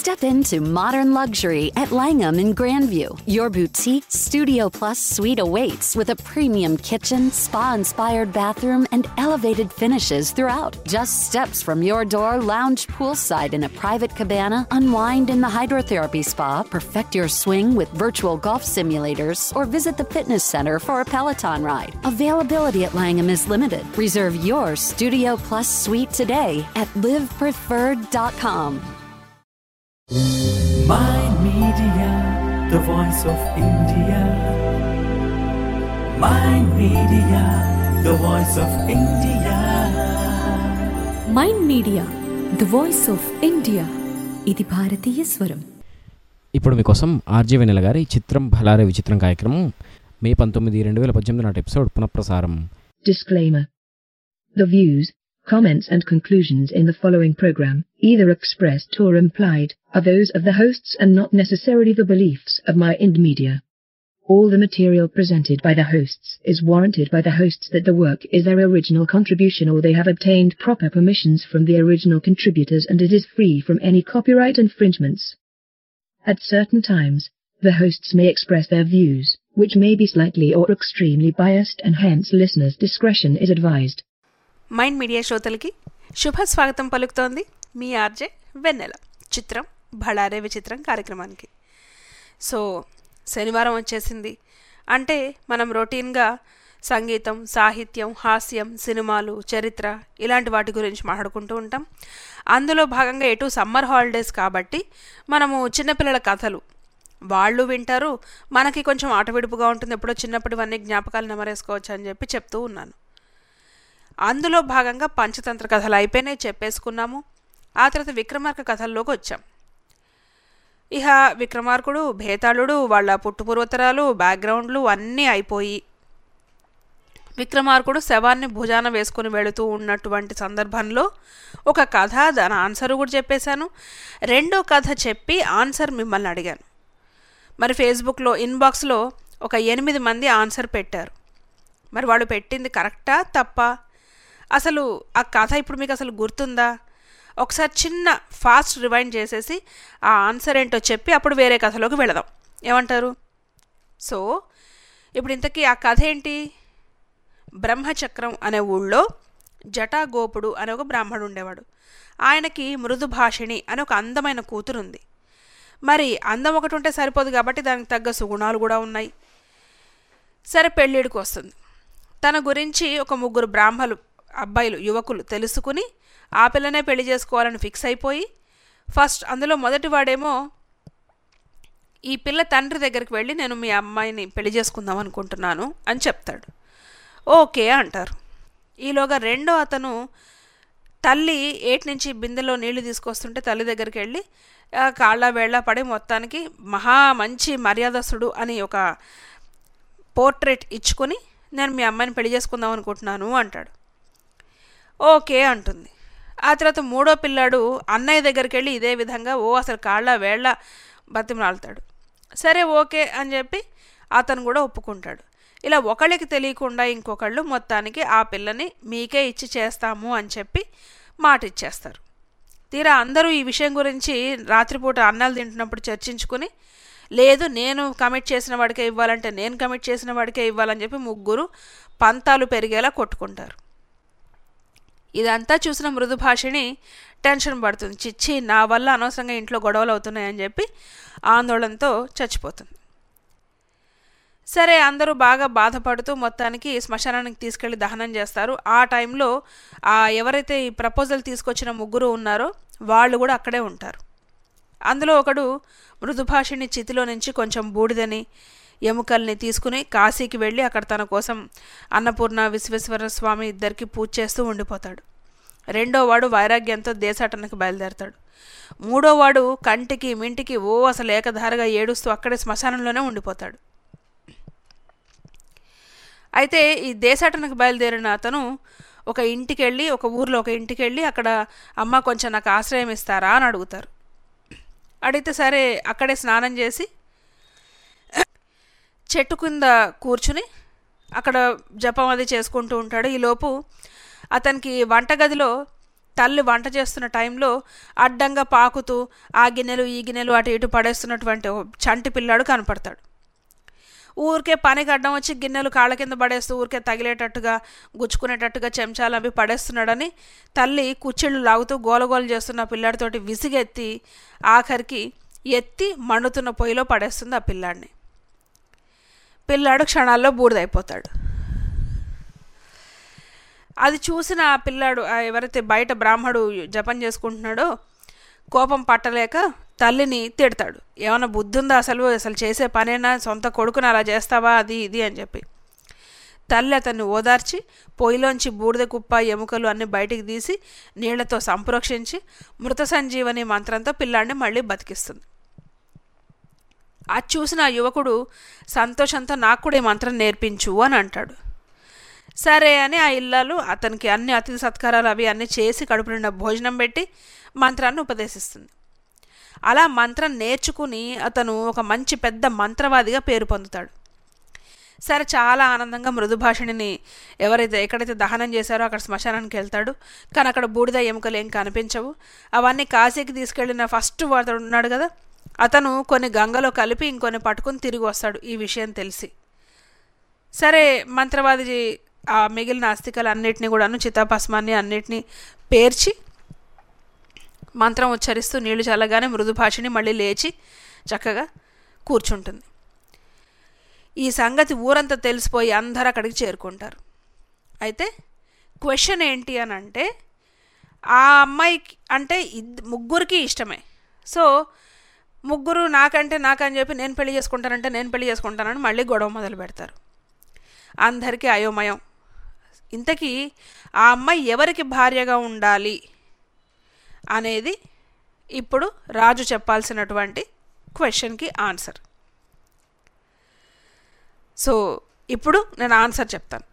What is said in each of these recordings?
Step into modern luxury at Langham in Grandview. Your boutique Studio Plus suite awaits with a premium kitchen, spa inspired bathroom, and elevated finishes throughout. Just steps from your door, lounge poolside in a private cabana, unwind in the hydrotherapy spa, perfect your swing with virtual golf simulators, or visit the fitness center for a Peloton ride. Availability at Langham is limited. Reserve your Studio Plus suite today at livepreferred.com. Mind Media, the voice of India. Mind Media, the voice of India. Mind Media the voice of India ఇది భారతీయ స్వరం ఇప్పుడు మీకోసం RJ వెన్నెల గారి చిత్రం భలారే విచిత్రం కార్యక్రమం మే పంతొమ్మిది రెండు వేల పద్దెనిమిది నాటి ఎపిసోడ్ పునఃప్రసారం Disclaimer. The views, comments and conclusions in the following program, either expressed or implied, are those of the hosts and not necessarily the beliefs of my Ind Media. All the material presented by the hosts is warranted by the hosts that the work is their original contribution or they have obtained proper permissions from the original contributors and it is free from any copyright infringements. At certain times, the hosts may express their views, which may be slightly or extremely biased and hence listeners' discretion is advised. Mind Media శ్రోతలకి శుభ స్వాగతం పలుకుతోంది మీ RJ వెన్నెల చిత్రం భళారే విచిత్రం కార్యక్రమానికి so శనివారం వచ్చేసింది అంటే మనం రొటీన్గా సంగీతం సాహిత్యం హాస్యం సినిమాలు చరిత్ర ఇలాంటి వాటి గురించి మాట్లాడుకుంటూ ఉంటాం అందులో భాగంగా ఎటు సమ్మర్ హాలిడేస్ కాబట్టి మనము చిన్నపిల్లల కథలు వాళ్ళు వింటారు మనకి కొంచెం ఆట విడుపుగా ఉంటుంది ఎప్పుడో చిన్నప్పటివన్నీ జ్ఞాపకాలు నెమరేసుకోవచ్చు అని చెప్పి చెప్తూ ఉన్నాను అందులో భాగంగా పంచతంత్ర కథలు అయిపోయినాయి చెప్పేసుకున్నాము ఆ తర్వాత విక్రమార్క కథల్లోకి వచ్చాం ఇహ విక్రమార్కుడు భేతాళుడు వాళ్ళ పుట్టుపూర్వతరాలు బ్యాక్గ్రౌండ్లు అన్నీ అయిపోయి విక్రమార్కుడు శవాన్ని భుజాన వేసుకుని వెళుతూ ఉన్నటువంటి సందర్భంలో ఒక కథ దాని ఆన్సర్ కూడా చెప్పేశాను రెండో కథ చెప్పి ఆన్సర్ మిమ్మల్ని అడిగాను మరి ఫేస్బుక్లో ఇన్బాక్స్లో ఒక ఎనిమిది మంది ఆన్సర్ పెట్టారు మరి వాళ్ళు పెట్టింది కరెక్టా తప్పా అసలు ఆ కథ ఇప్పుడు మీకు అసలు గుర్తుందా ఒకసారి చిన్న ఫాస్ట్ రివైండ్ చేసేసి ఆ ఆన్సర్ ఏంటో చెప్పి అప్పుడు వేరే కథలోకి వెళదాం ఏమంటారు సో ఇప్పుడు ఇంతకీ ఆ కథ ఏంటి బ్రహ్మచక్రం అనే ఊళ్ళో జటాగోపుడు అనే ఒక బ్రాహ్మడు ఉండేవాడు ఆయనకి మృదు భాషిణి అనే ఒక అందమైన కూతురు ఉంది మరి అందం ఒకటి ఉంటే సరిపోదు కాబట్టి దానికి తగ్గ సుగుణాలు కూడా ఉన్నాయి సరే పెళ్ళిడికి వస్తుంది తన గురించి ఒక ముగ్గురు బ్రాహ్మలు అబ్బాయిలు యువకులు తెలుసుకుని ఆ పిల్లనే పెళ్లి చేసుకోవాలని ఫిక్స్ అయిపోయి ఫస్ట్ అందులో మొదటివాడేమో ఈ పిల్ల తండ్రి దగ్గరికి వెళ్ళి నేను మీ అమ్మాయిని పెళ్లి చేసుకుందాం అనుకుంటున్నాను అని చెప్తాడు ఓకే అంటారు ఈలోగా రెండో అతను తల్లి ఏటి నుంచి బిందెలో నీళ్లు తీసుకొస్తుంటే తల్లి దగ్గరికి వెళ్ళి ఆ, కాళ్ళ వేళ్ళ పడి మొత్తానికి మహా మంచి మర్యాదస్తుడు అని ఒక పోర్ట్రేట్ ఇచ్చుకొని నేను మీ అమ్మాయిని పెళ్లి చేసుకుందాం అనుకుంటున్నాను అంటాడు ఓకే అంటుంది ఆ తర్వాత మూడో పిల్లాడు అన్నయ్య దగ్గరికి వెళ్ళి ఇదే విధంగా ఓ అసలు కాళ్ళ వేళ్ళ బతిమలాడతాడు సరే ఓకే అని చెప్పి అతను కూడా ఒప్పుకుంటాడు ఇలా ఒకళ్ళకి తెలియకుండా ఇంకొకళ్ళు మొత్తానికి ఆ పిల్లని మీకే ఇచ్చి చేస్తాము అని చెప్పి మాట ఇచ్చేస్తారు తీరా అందరూ ఈ విషయం గురించి రాత్రిపూట అన్నాలు తింటున్నప్పుడు చర్చించుకుని లేదు నేను కమిట్ చేసిన వాడికే ఇవ్వాలంటే నేను కమిట్ చేసిన వాడికే ఇవ్వాలని చెప్పి ముగ్గురు పంతాలు పెరిగేలా కొట్టుకుంటారు ఇదంతా చూసిన మృదు భాషని టెన్షన్ పడుతుంది చిచ్చి నా వల్ల అనవసరంగా ఇంట్లో గొడవలు అవుతున్నాయని చెప్పి ఆందోళనతో చచ్చిపోతుంది సరే అందరూ బాగా బాధపడుతూ మొత్తానికి శ్మశానానికి తీసుకెళ్లి దహనం చేస్తారు ఆ టైంలో ఆ ఎవరైతే ఈ ప్రపోజల్ తీసుకొచ్చిన ముగ్గురు ఉన్నారో వాళ్ళు కూడా అక్కడే ఉంటారు అందులో ఒకడు మృదుభాషిని చితిలో నుంచి కొంచెం బూడిదని ఎముకల్ని తీసుకుని కాశీకి వెళ్ళి అక్కడ తన కోసం అన్నపూర్ణ విశ్వేశ్వర స్వామి ఇద్దరికి పూజ చేస్తూ ఉండిపోతాడు రెండో వాడు వైరాగ్యంతో దేశాటనకు బయలుదేరతాడు మూడో వాడు కంటికి మింటికి ఓ అసలు ఏకధారగా ఏడుస్తూ అక్కడే శ్మశానంలోనే ఉండిపోతాడు అయితే ఈ దేశాటనకు బయలుదేరిన అతను ఒక ఇంటికి వెళ్ళి ఒక ఊర్లో ఒక ఇంటికి వెళ్ళి అక్కడ అమ్మ కొంచెం నాకు ఆశ్రయం ఇస్తారా అని అడుగుతారు అడిగితే సరే అక్కడే స్నానం చేసి చెట్టు కింద కూర్చుని అక్కడ జపం అది చేసుకుంటూ ఉంటాడు ఈలోపు అతనికి వంటగదిలో తల్లి వంట చేస్తున్న టైంలో అడ్డంగా పాకుతూ ఆ గిన్నెలు ఈ గిన్నెలు అటు ఇటు పడేస్తున్నటువంటి ఓ చంటి పిల్లాడు కనపడతాడు ఊరికే పనికి అడ్డం వచ్చి గిన్నెలు కాళ్ళ కింద పడేస్తూ ఊరికే తగిలేటట్టుగా గుచ్చుకునేటట్టుగా చెంచాలు అవి పడేస్తున్నాడని తల్లి కుచ్చిళ్ళు లాగుతూ గోలగోలు చేస్తున్న పిల్లాడితోటి విసిగెత్తి ఆఖరికి ఎత్తి మండుతున్న పొయ్యిలో పడేస్తుంది ఆ పిల్లాడిని పిల్లాడు క్షణాల్లో బూడిదైపోతాడు అది చూసిన ఆ పిల్లాడు ఆ ఎవరైతే బయట బ్రాహ్మడు జపం చేసుకుంటున్నాడో కోపం పట్టలేక తల్లిని తిడతాడు ఏమైనా బుద్ధి ఉందా అసలు అసలు చేసే పనేనా సొంత కొడుకుని అలా చేస్తావా అది ఇది అని చెప్పి తల్లి అతన్ని ఓదార్చి పొయ్యిలోంచి బూడిద కుప్ప ఎముకలు అన్ని బయటికి తీసి నీళ్లతో సంప్రోక్షించి మృత సంజీవని మంత్రంతో పిల్లాడిని మళ్ళీ బతికిస్తుంది అది చూసిన ఆ యువకుడు సంతోషంతో నాకు కూడా ఈ మంత్రం నేర్పించు అని అంటాడు సరే అని ఆ ఇల్లాలు అతనికి అన్ని అతిథి సత్కారాలు అవి అన్నీ చేసి కడుపు నిండా భోజనం పెట్టి మంత్రాన్ని ఉపదేశిస్తుంది అలా మంత్రం నేర్చుకుని అతను ఒక మంచి పెద్ద మంత్రవాదిగా పేరు పొందుతాడు సరే చాలా ఆనందంగా మృదుభాషిణిని ఎవరైతే ఎక్కడైతే దహనం చేశారో అక్కడ శ్మశానానికి వెళ్తాడు కానీ అక్కడ బూడిద ఎముకలు ఏం కనిపించవు అవన్నీ కాశీకి తీసుకెళ్ళిన ఫస్ట్ వాడు ఉన్నాడు కదా అతను కొన్ని గంగలో కలిపి ఇంకొన్ని పట్టుకుని తిరిగి వస్తాడు ఈ విషయం తెలిసి సరే మంత్రవాది ఆ మిగిలిన అస్థికలు అన్నిటినీ కూడాను చితాభస్మాన్ని అన్నిటినీ పేర్చి మంత్రం ఉచ్చరిస్తూ నీళ్లు చల్లగానే మృదుభాషిని మళ్ళీ లేచి చక్కగా కూర్చుంటుంది ఈ సంగతి ఊరంతా తెలిసిపోయి అందరూ అక్కడికి చేరుకుంటారు అయితే క్వశ్చన్ ఏంటి అని అంటే ఆ అమ్మాయికి అంటే ఇద్ ముగ్గురికి ఇష్టమే సో ముగ్గురు నాకంటే నాకని చెప్పి నేను పెళ్లి చేసుకుంటానంటే నేను పెళ్లి చేసుకుంటానని మళ్ళీ గొడవ మొదలు పెడతారు అందరికీ అయోమయం ఇంతకీ ఆ అమ్మాయి ఎవరికి భార్యగా ఉండాలి అనేది ఇప్పుడు రాజు చెప్పాల్సినటువంటి క్వశ్చన్కి ఆన్సర్ సో ఇప్పుడు నేను ఆన్సర్ చెప్తాను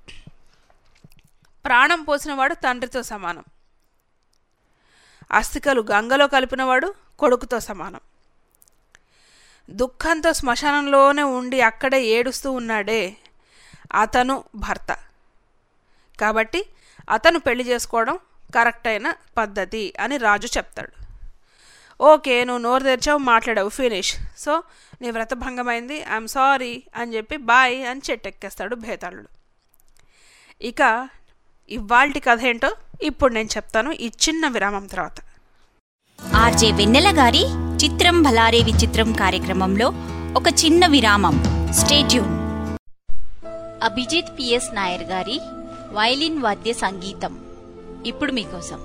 ప్రాణం పోసినవాడు తండ్రితో సమానం అస్థికలు గంగలో కలిపినవాడు కొడుకుతో సమానం దుఃఖంతో శ్మశానంలోనే ఉండి అక్కడే ఏడుస్తూ ఉన్నాడే అతను భర్త కాబట్టి అతను పెళ్లి చేసుకోవడం కరెక్ట్ అయిన పద్ధతి అని రాజు చెప్తాడు ఓకే నువ్వు నోరు తెరిచావు మాట్లాడావు ఫినిష్ సో నీ వ్రతభంగమైంది ఐఎమ్ సారీ అని చెప్పి బాయ్ అని చెట్టెక్కేస్తాడు భేతాళుడు ఇక ఇవాల్టి కథ ఏంటో ఇప్పుడు నేను చెప్తాను ఈ చిన్న విరామం తర్వాత ఆర్జే వెన్నెల గారి చిత్రం భలారే విచిత్రం కార్యక్రమంలో ఒక చిన్న విరామం స్టేట్యూన్ అభిజిత్ పిఎస్ నాయర్ గారి వైలిన్ వాద్య సంగీతం ఇప్పుడు మీకోసం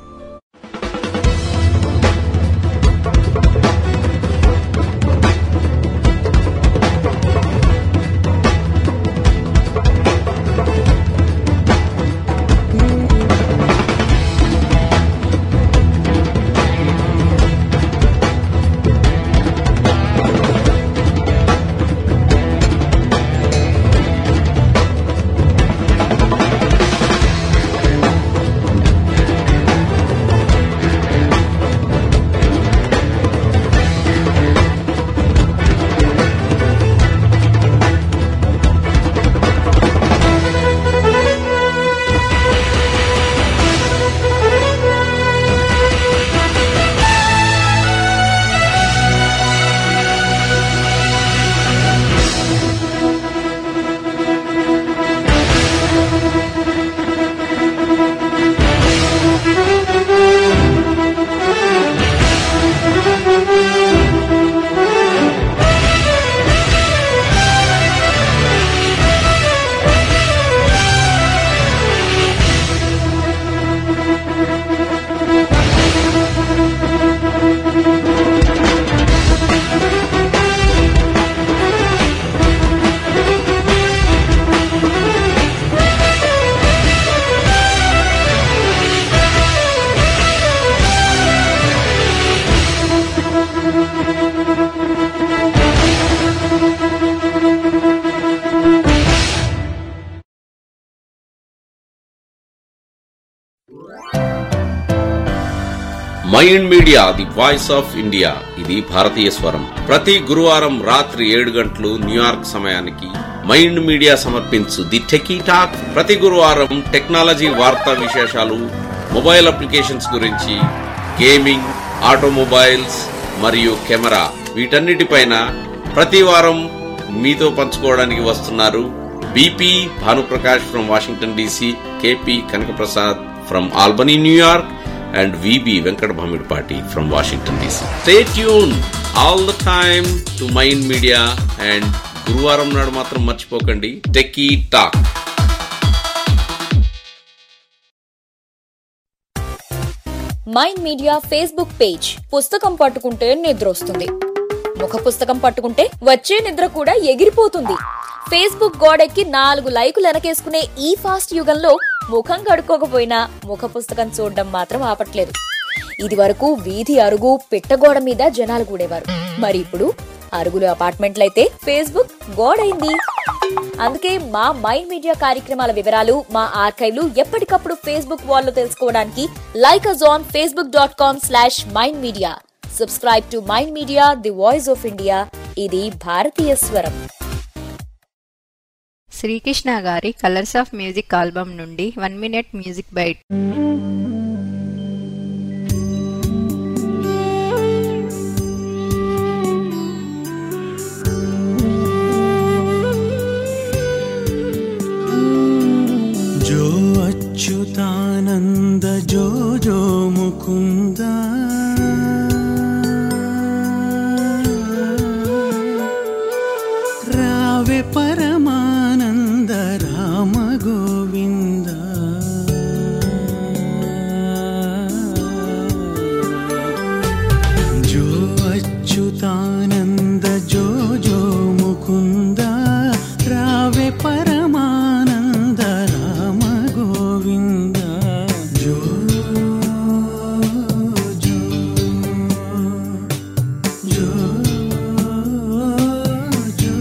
Mind Media the voice of India ఇది భారతీయ స్వరం ప్రతి గురువారం రాత్రి ఏడు గంటలు న్యూయార్క్ సమయానికి మైండ్ మీడియా సమర్పించు ది టెకీ టాక్ ప్రతి గురువారం టెక్నాలజీ వార్తా విశేషాలు మొబైల్ అప్లికేషన్స్ గురించి గేమింగ్ ఆటోమొబైల్స్ మరియు కెమెరా వీటన్నిటిపైన ప్రతి వారం మీతో పంచుకోవడానికి వస్తున్నారు BP Bhanuprakash from Washington DC KP Kanakaprasad from Albany New York and VB Venkat Bhamidpati from Washington DC. Stay tuned all the time to Mind Media and గురువారం నాడు మాత్రం మర్చిపోకండి techie talk Mind Media Facebook page పుస్తకం పట్టుకుంటే నిద్ర వస్తుంది ముఖ పుస్తకం పట్టుకుంటే వచ్చే నిద్ర కూడా ఎగిరిపోతుంది ఫేస్బుక్ గోడెక్కి నాలుగు లైకులు వెనకేసుకునే ఈ ఫాస్ట్ యుగంలో ముఖం కడుక్కోకపోయినా ముఖ పుస్తకం చూడడం మాత్రం ఆపట్లేదు ఇది వరకు వీధి అరుగు పిట్టగోడ మీద జనాలు కూడేవారు మరి ఇప్పుడు అరుగులు అపార్ట్మెంట్లయితే ఫేస్బుక్ గోడైంది అందుకే మా మైండ్ మీడియా కార్యక్రమాల వివరాలు మా ఆర్కైవ్లు ఎప్పటికప్పుడు ఫేస్బుక్ వాల్లో తెలుసుకోవడానికి like us on Facebook dot com slash Mind Media subscribe to Mind Media the voice of India ఇది భారతీయ స్వరం శ్రీకృష్ణ గారి కలర్స్ ఆఫ్ మ్యూజిక్ ఆల్బమ్ నుండి వన్ మినిట్ మ్యూజిక్ బైట్ जो अच्युतानन्द जो जो मुकुन्द रावे परमानन्द राम गोविन्द जो अच्युतानन्द जो जो मुकुन्द रावे परमानन्द राम गोविन्द जो जो जो जो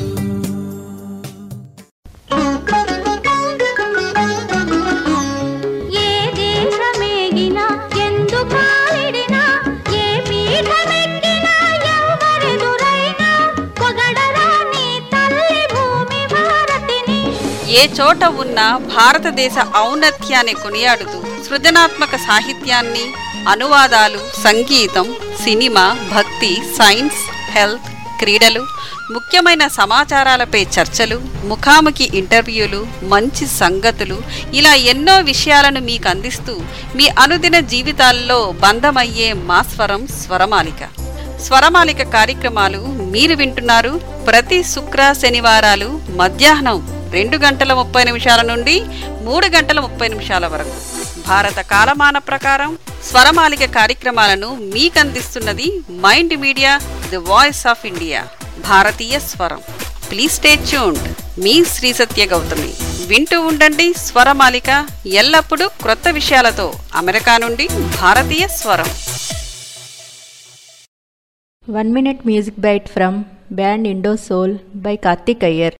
ఏ దేశమేగినా ఎందు కాలిడినా ఏ పీఠమెక్కినా ఎవరెదురైనా పొగడరా నీ తల్లి భూమి భారతిని ఏ చోట ఉన్న భారతదేశ ఔన్నత్యాన్ని కొనియాడుతూ సృజనాత్మక సాహిత్యాన్ని అనువాదాలు సంగీతం సినిమా భక్తి సైన్స్ హెల్త్ క్రీడలు ముఖ్యమైన సమాచారాలపై చర్చలు ముఖాముఖి ఇంటర్వ్యూలు మంచి సంగతులు ఇలా ఎన్నో విషయాలను మీకు అందిస్తూ మీ అనుదిన జీవితాల్లో బంధమయ్యే మా స్వరం స్వరమాలిక స్వరమాలిక కార్యక్రమాలు మీరు వింటున్నారు ప్రతి శుక్ర శనివారాలు మధ్యాహ్నం రెండు గంటల ముప్పై నిమిషాల నుండి మూడు గంటల ముప్పై నిమిషాల వరకు భారత కాలమాన ప్రకారం స్వరమాలిక కార్యక్రమాలను మీకందిస్తున్నది Mind Media the voice of India భారతీయ స్వరం ప్లీజ్ స్టే ట్యూన్డ్ మీ శ్రీ సత్య గౌతమి వింటూ ఉండండి స్వరమాలిక ఎల్లప్పుడూ క్రొత్త విషయాలతో అమెరికా నుండి భారతీయ స్వరం one minute music byte from band Indo Soul by Karthik Iyer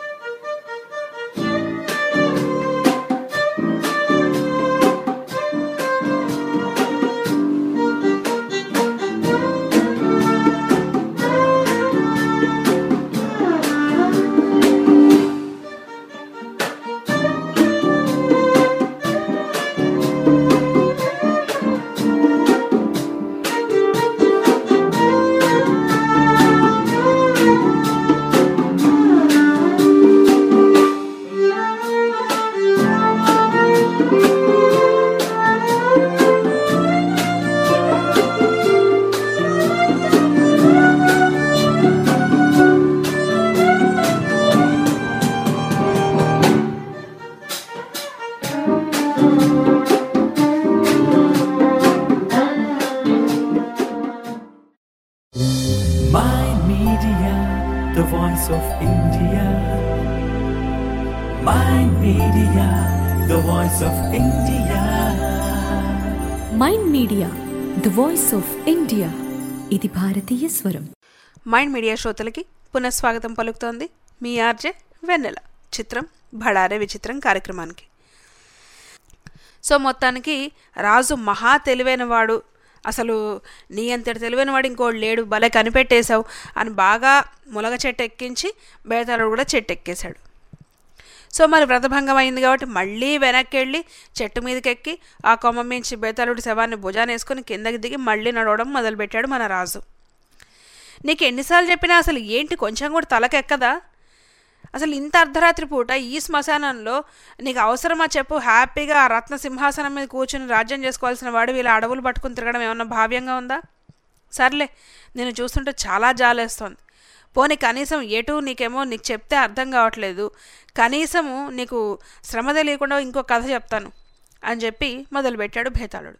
Mind Media, the voice of India. Mind Media, the voice of India. Mind Media the voice of India ఇది భారతీయ స్వరం మైండ్ మీడియా శ్రోతలకి పునఃస్వాగతం పలుకుతోంది మీ ఆర్జే వెన్నెల చిత్రం భడారే విచిత్రం కార్యక్రమానికి సో మొత్తానికి రాజు మహా తెలివైనవాడు అసలు నీ అంతటి తెలివైనవాడు ఇంకోడు లేడు భలే కనిపెట్టేశావు అని బాగా ములగ చెట్టు ఎక్కించి బేతాళుడు కూడా చెట్టు ఎక్కేశాడు సో మరి వ్రతభంగం అయింది కాబట్టి మళ్ళీ వెనక్కి వెళ్ళి చెట్టు మీదకి ఎక్కి ఆ కొమ్మ మించి బేతాళుడి శవాన్ని భుజాన్ని వేసుకుని కిందకి దిగి మళ్ళీ నడవడం మొదలుపెట్టాడు మన రాజు నీకు ఎన్నిసార్లు చెప్పినా అసలు ఏంటి కొంచెం కూడా తలకెక్కదా అసలు ఇంత అర్ధరాత్రి పూట ఈ శ్మశానంలో నీకు అవసరమా చెప్పు హ్యాపీగా ఆ రత్న సింహాసనం మీద కూర్చుని రాజ్యం చేసుకోవాల్సిన వాడు వీళ్ళ అడవులు పట్టుకుని తిరగడం ఏమన్నా భావ్యంగా ఉందా సర్లే నేను చూస్తుంటే చాలా జాలేస్తోంది పోనీ కనీసం ఎటు నీకేమో నీకు చెప్తే అర్థం కావట్లేదు కనీసము నీకు శ్రమ తెలియకుండా ఇంకో కథ చెప్తాను అని చెప్పి మొదలుపెట్టాడు భేతాళుడు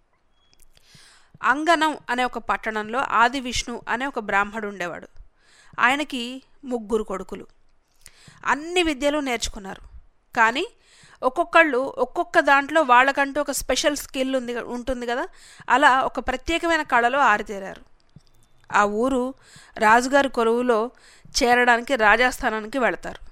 అంగనం అనే ఒక పట్టణంలో ఆది విష్ణు అనే ఒక బ్రాహ్మడు ఉండేవాడు ఆయనకి ముగ్గురు కొడుకులు అన్ని విద్యలు నేర్చుకున్నారు కానీ ఒక్కొక్కళ్ళు ఒక్కొక్క దాంట్లో వాళ్ళకంటూ ఒక స్పెషల్ స్కిల్ ఉంది ఉంటుంది కదా అలా ఒక ప్రత్యేకమైన కళలో ఆరితేరారు ఆ ఊరు రాజుగారి కొలువులో చేరడానికి రాజాస్థానానికి వెళతారు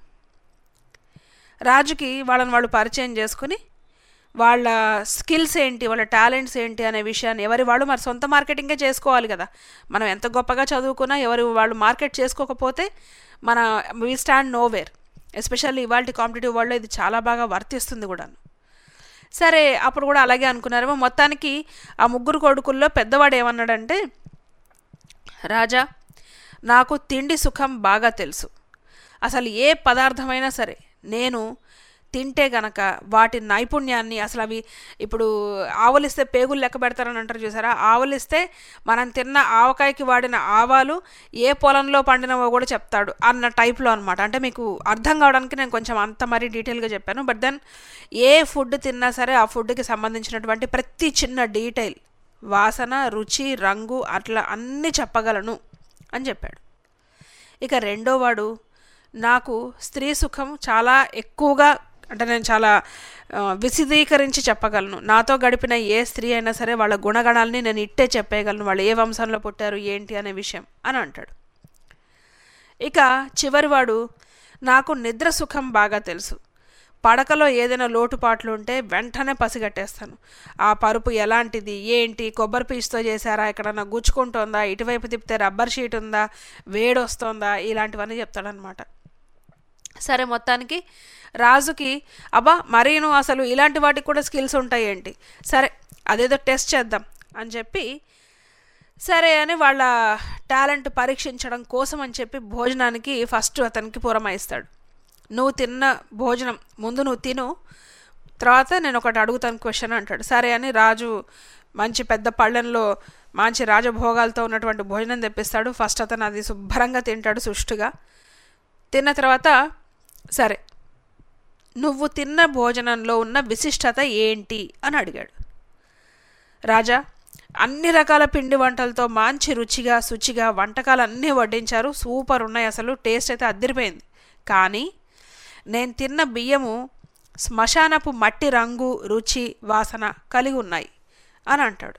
రాజుకి వాళ్ళని వాళ్ళు పరిచయం చేసుకుని వాళ్ళ స్కిల్స్ ఏంటి వాళ్ళ టాలెంట్స్ ఏంటి అనే విషయాన్ని ఎవరి వాళ్ళు మరి సొంత మార్కెటింగే చేసుకోవాలి కదా మనం ఎంత గొప్పగా చదువుకున్నా ఎవరి వాళ్ళు మార్కెట్ చేసుకోకపోతే మన వీ స్టాండ్ నోవేర్ ఎస్పెషల్లీ ఇవాళ కాంపిటేటివ్ వరల్డ్లో ఇది చాలా బాగా వర్తిస్తుంది కూడాను సరే అప్పుడు కూడా అలాగే అనుకున్నారేమో మొత్తానికి ఆ ముగ్గురు కొడుకుల్లో పెద్దవాడు ఏమన్నాడంటే రాజా నాకు తిండి సుఖం బాగా తెలుసు అసలు ఏ పదార్థమైనా సరే నేను తింటే గనక వాటి నైపుణ్యాన్ని అసలు అవి ఇప్పుడు ఆవలిస్తే పేగులు లెక్క పెడతారని అంటారు చూసారా ఆవలిస్తే మనం తిన్న ఆవకాయకి వాడిన ఆవాలు ఏ పొలంలో పండినవో కూడా చెప్తాడు అన్న టైప్లో అనమాట అంటే మీకు అర్థం కావడానికి నేను కొంచెం అంత మరీ డీటెయిల్గా చెప్పాను బట్ దెన్ ఏ ఫుడ్ తిన్నా సరే ఆ ఫుడ్కి సంబంధించినటువంటి ప్రతి చిన్న డీటెయిల్ వాసన రుచి రంగు అట్లా అన్నీ చెప్పగలను అని చెప్పాడు ఇక రెండోవాడు నాకు స్త్రీ సుఖం చాలా ఎక్కువగా అంటే నేను చాలా విశదీకరించి చెప్పగలను నాతో గడిపిన ఏ స్త్రీ అయినా సరే వాళ్ళ గుణగణాలని నేను ఇట్టే చెప్పేయగలను వాళ్ళు ఏ వంశంలో పుట్టారు ఏంటి అనే విషయం అని అంటాడు ఇక చివరివాడు నాకు నిద్ర సుఖం బాగా తెలుసు పడకలో ఏదైనా లోటుపాట్లు ఉంటే వెంటనే పసిగట్టేస్తాను ఆ పరుపు ఎలాంటిది ఏంటి కొబ్బరి పీచుతో చేశారా ఎక్కడన్నా గుచ్చుకుంటోందా ఇటువైపు తిప్పితే రబ్బర్ షీట్ ఉందా వేడొస్తోందా ఇలాంటివన్నీ చెప్తాడనమాట సరే మొత్తానికి రాజుకి అబ్బా మరీను అసలు ఇలాంటి వాటికి కూడా స్కిల్స్ ఉంటాయి ఏంటి సరే అదేదో టెస్ట్ చేద్దాం అని చెప్పి సరే అని వాళ్ళ టాలెంట్ పరీక్షించడం కోసం అని చెప్పి భోజనానికి ఫస్ట్ అతనికి పురమాయిస్తాడు నువ్వు తిన్న భోజనం ముందు నువ్వు తిను తర్వాత నేను ఒకటి అడుగుతాను క్వశ్చన్ అంటాడు సరే అని రాజు మంచి పెద్ద పళ్ళెంలో మంచి రాజభోగాలతో ఉన్నటువంటి భోజనం తెప్పిస్తాడు ఫస్ట్ అతను అది శుభ్రంగా తింటాడు సుష్టుగా తిన్న తర్వాత సరే నువ్వు తిన్న భోజనంలో ఉన్న విశిష్టత ఏంటి అని అడిగాడు రాజా అన్ని రకాల పిండి వంటలతో మంచి రుచిగా శుచిగా వంటకాలు అన్నీ వడ్డించారు సూపర్ ఉన్నాయి అసలు టేస్ట్ అయితే అద్దరిపోయింది కానీ నేను తిన్న బియ్యము శ్మశానపు మట్టి రంగు రుచి వాసన కలిగి ఉన్నాయి అని అంటాడు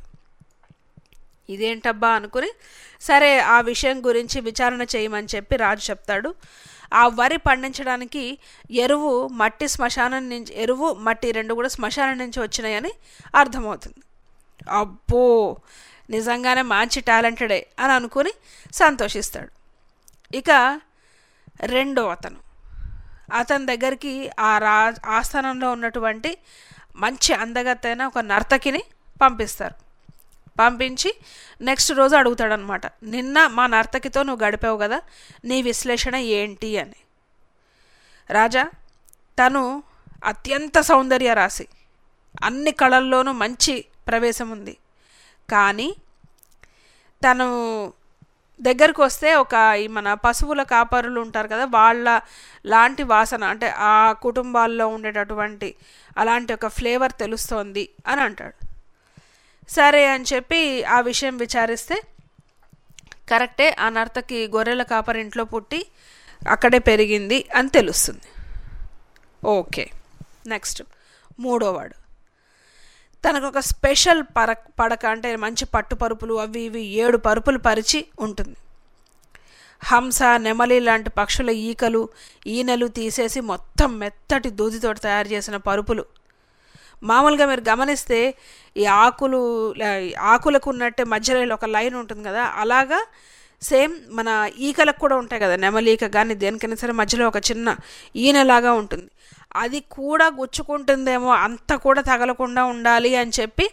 ఇదేంటబ్బా అనుకుని సరే ఆ విషయం గురించి విచారణ చేయమని చెప్పి రాజు చెప్తాడు ఆ వరి పండించడానికి ఎరువు మట్టి శ్మశానం నుంచి ఎరువు మట్టి రెండు కూడా శ్మశానం నుంచి వచ్చినాయని అర్థమవుతుంది అబ్బో నిజంగానే మంచి టాలెంటెడే అని అనుకుని సంతోషిస్తాడు ఇక రెండో అతను అతని దగ్గరికి ఆ రా ఆస్థానంలో ఉన్నటువంటి మంచి అందగత్తైన ఒక నర్తకిని పంపిస్తారు పంపించి నెక్స్ట్ రోజు అడుగుతాడనమాట నిన్న మా నర్తకితో నువ్వు గడిపావు కదా నీ విశ్లేషణ ఏంటి అని రాజా తను అత్యంత సౌందర్య రాశి అన్ని కళల్లోనూ మంచి ప్రవేశం ఉంది కానీ తను దగ్గరకు వస్తే ఒక ఈ మన పశువుల కాపరులు ఉంటారు కదా వాళ్ళ లాంటి వాసన అంటే ఆ కుటుంబాల్లో ఉండేటటువంటి అలాంటి ఒక ఫ్లేవర్ తెలుస్తోంది అని అంటాడు సరే అని చెప్పి ఆ విషయం విచారిస్తే కరెక్టే ఆ నర్తకి గొర్రెల కాపరి ఇంట్లో పుట్టి అక్కడే పెరిగింది అని తెలుస్తుంది ఓకే నెక్స్ట్ మూడోవాడు తనకు ఒక స్పెషల్ పర పడక అంటే మంచి పట్టు పరుపులు అవి ఇవి ఏడు పరుపులు పరిచి ఉంటుంది హంస నెమలి లాంటి పక్షుల ఈకలు ఈనెలు తీసేసి మొత్తం మెత్తటి దూదితోటి తయారు చేసిన పరుపులు మామూలుగా మీరు గమనిస్తే ఈ ఆకులు ఆకులకు ఉన్నట్టే మధ్యలో ఒక లైన్ ఉంటుంది కదా అలాగా సేమ్ మన ఈకలకు కూడా ఉంటాయి కదా నెమలీక కానీ దేనికైనా సరే మధ్యలో ఒక చిన్న ఈనెలాగా ఉంటుంది అది కూడా గుచ్చుకుంటుందేమో అంత కూడా తగలకుండా ఉండాలి అని చెప్పి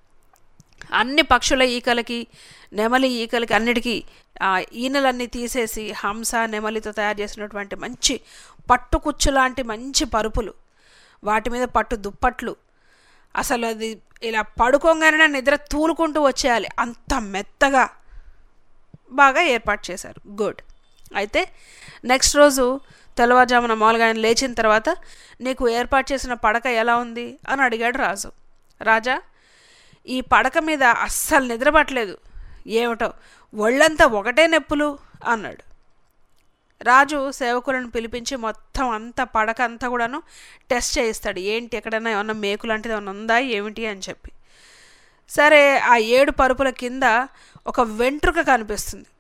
అన్ని పక్షుల ఈకలకి నెమలి ఈకలకి అన్నిటికీ ఆ ఈనెలన్నీ తీసేసి హంస నెమలితో తయారు చేసినటువంటి మంచి పట్టుకుచ్చు లాంటి మంచి పరుపులు వాటి మీద పట్టు దుప్పట్లు అసలు అది ఇలా పడుకోగానే నిద్ర తూలుకుంటూ వచ్చేయాలి అంత మెత్తగా బాగా ఏర్పాటు చేశారు గుడ్ అయితే నెక్స్ట్ రోజు తెల్లవారుజామున మామూలుగా ఆయన లేచిన తర్వాత నీకు ఏర్పాటు చేసిన పడక ఎలా ఉంది అని అడిగాడు రాజు రాజా ఈ పడక మీద అస్సలు నిద్రపట్టలేదు ఏమిటో ఒళ్ళంతా ఒకటే నొప్పులు అన్నాడు రాజు సేవకులను పిలిపించి మొత్తం అంతా పడక అంతా కూడాను టెస్ట్ చేయిస్తాడు ఏంటి ఎక్కడైనా ఏమన్నా మేకు లాంటిది ఏమన్నా ఉందా ఏమిటి అని చెప్పి సరే ఆ ఏడు పరుపుల కింద ఒక వెంట్రుక కనిపిస్తుంది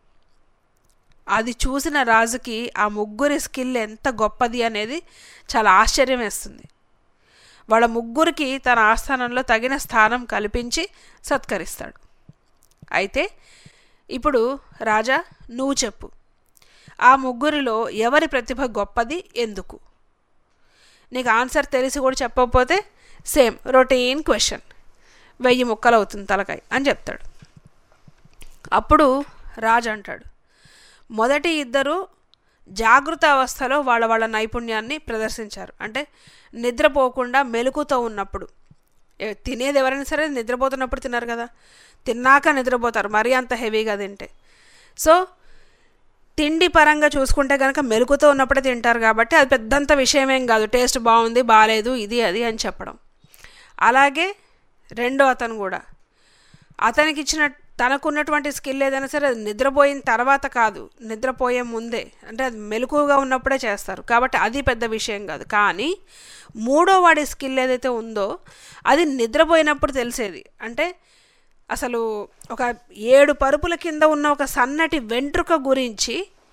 అది చూసిన రాజుకి ఆ ముగ్గురి స్కిల్ ఎంత గొప్పది అనేది చాలా ఆశ్చర్యం వేస్తుంది వాళ్ళ ముగ్గురికి తన ఆస్థానంలో తగిన స్థానం కల్పించి సత్కరిస్తాడు అయితే ఇప్పుడు రాజా నువ్వు చెప్పు ఆ ముగ్గురిలో ఎవరి ప్రతిభ గొప్పది ఎందుకు నీకు ఆన్సర్ తెలిసి కూడా చెప్పకపోతే సేమ్ రొటీన్ క్వశ్చన్ వెయ్యి ముక్కలు అవుతుంది తలకాయ అని చెప్తాడు అప్పుడు రాజు అంటాడు మొదటి ఇద్దరు జాగృత అవస్థలో వాళ్ళ వాళ్ళ నైపుణ్యాన్ని ప్రదర్శించారు అంటే నిద్రపోకుండా మెలకుతో ఉన్నప్పుడు ఏ- తినేది ఎవరైనా సరే నిద్రపోతున్నప్పుడు తిన్నారు కదా తిన్నాక నిద్రపోతారు మరీ అంత హెవీగా తింటే సో తిండి పరంగా చూసుకుంటే కనుక మెలకుతో ఉన్నప్పుడే తింటారు కాబట్టి అది పెద్దంత విషయమేం కాదు టేస్ట్ బాగుంది బాగాలేదు ఇది అది అని చెప్పడం అలాగే రెండో అతను కూడా అతనికి ఇచ్చిన తనకున్నటువంటి స్కిల్ ఏదైనా సరే అది నిద్రపోయిన తర్వాత కాదు నిద్రపోయే ముందే అంటే అది మెలకుగా ఉన్నప్పుడే చేస్తారు కాబట్టి అది పెద్ద విషయం కాదు కానీ మూడో వాడి స్కిల్ ఏదైతే ఉందో అది నిద్రపోయినప్పుడు తెలిసేది అంటే అసలు ఒక ఏడు పరుపుల కింద ఉన్న ఒక సన్నటి వెంట్రుక గురించి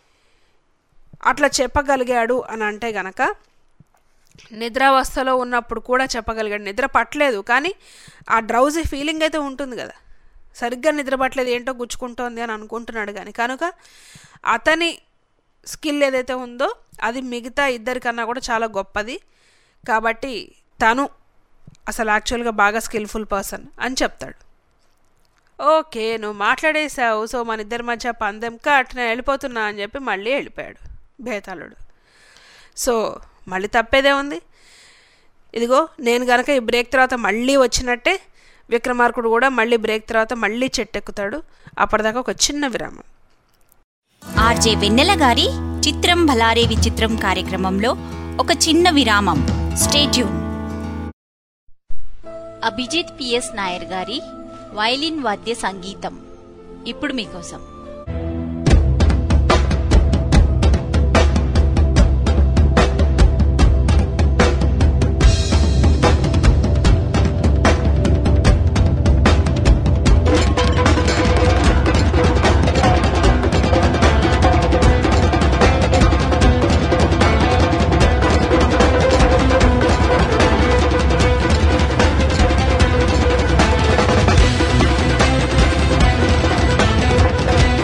అట్లా చెప్పగలిగాడు అని అంటే గనక నిద్రావస్థలో ఉన్నప్పుడు కూడా చెప్పగలిగాడు నిద్ర పట్టలేదు కానీ ఆ డ్రౌజీ ఫీలింగ్ అయితే ఉంటుంది కదా సరిగ్గా నిద్ర పట్టలేదు ఏంటో గుచ్చుకుంటోంది అని అనుకుంటున్నాడు కానీ కనుక అతని స్కిల్ ఏదైతే ఉందో అది మిగతా ఇద్దరికన్నా కూడా చాలా గొప్పది కాబట్టి తను అసలు యాక్చువల్గా బాగా స్కిల్ఫుల్ పర్సన్ అని చెప్తాడు ఓకే నువ్వు మాట్లాడేశావు సో మన ఇద్దరి మధ్య పందెం కట్ నేను వెళ్ళిపోతున్నా అని చెప్పి మళ్ళీ వెళ్ళిపోయాడు భేతాళుడు సో మళ్ళీ తప్పేదే ఉంది ఇదిగో నేను గనక ఈ బ్రేక్ తర్వాత మళ్ళీ వచ్చినట్టే విక్రమార్కుడు కూడా మళ్ళీ బ్రేక్ తర్వాత మళ్ళీ చెట్టెక్కుతాడు అప్పటిదాకా ఒక చిన్న విరామం ఆర్జే వెన్నెల గారి చిత్రం భలారే విచిత్రం కార్యక్రమంలో ఒక చిన్న విరామం స్టేట్యూన్ అభిజిత్ పిఎస్ నాయర్ గారి వైలిన్ వాద్య సంగీతం ఇప్పుడు మీకోసం Thank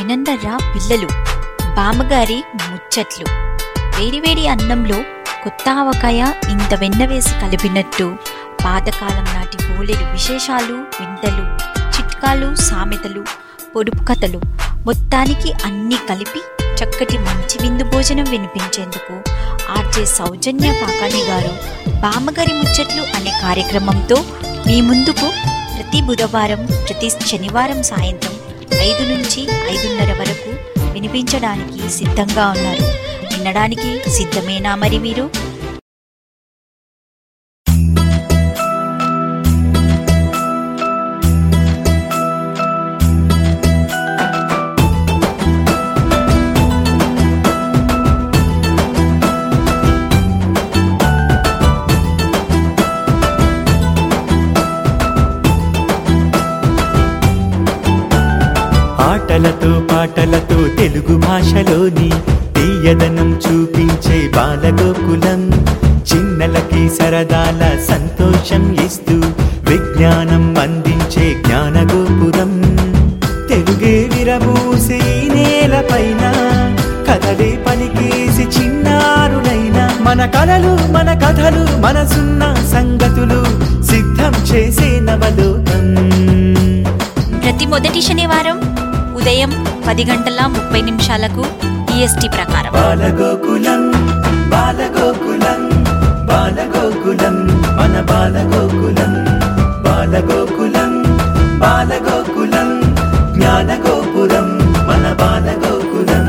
వినందర్రా పిల్లలు బామ్మగారి ముచ్చట్లు వేడివేడి అన్నంలో కొత్త ఆవకాయ ఇంత వెన్న వేసి కలిపినట్టు పాతకాలం నాటి బోలెడు విశేషాలు వింతలు చిట్కాలు సామెతలు పొడుపు కథలు మొత్తానికి అన్నీ కలిపి చక్కటి మంచి విందు భోజనం వినిపించేందుకు ఆర్జే సౌజన్య కాకాణి గారు బామ్మగారి ముచ్చట్లు అనే కార్యక్రమంతో మీ ముందుకు ప్రతి బుధవారం ప్రతి శనివారం సాయంత్రం ఐదు నుంచి ఐదున్నర వరకు వినిపించడానికి సిద్ధంగా ఉన్నారు వినడానికి సిద్ధమేనా మరి మీరు ఆటలతో పాటలతో తెలుగు భాషలోని తీయదనం చూపించే బాలగోకులం చిన్నలకి సరదాల సంతోషం ఇస్తూ విజ్ఞానం అందించే జ్ఞానగోపురం తెలుగే విరబూసే ఈ నేలపైన కథలే పలికేసి చిన్నారులైన మన కలలు మన కథలు మనసున్న సంగతులు సిద్ధం చేసే నవలోకం ప్రతి మొదటి శనివారం ఉదయం పది గంటల ముప్పై నిమిషాలకు ఈఎస్టీ ప్రకారం బాలగోకులం బాలగోకులం బాలగోకులం మన బాలగోకులం బాలగోకులం బాలగోకులం జ్ఞానగోపురం మన బాలగోకులం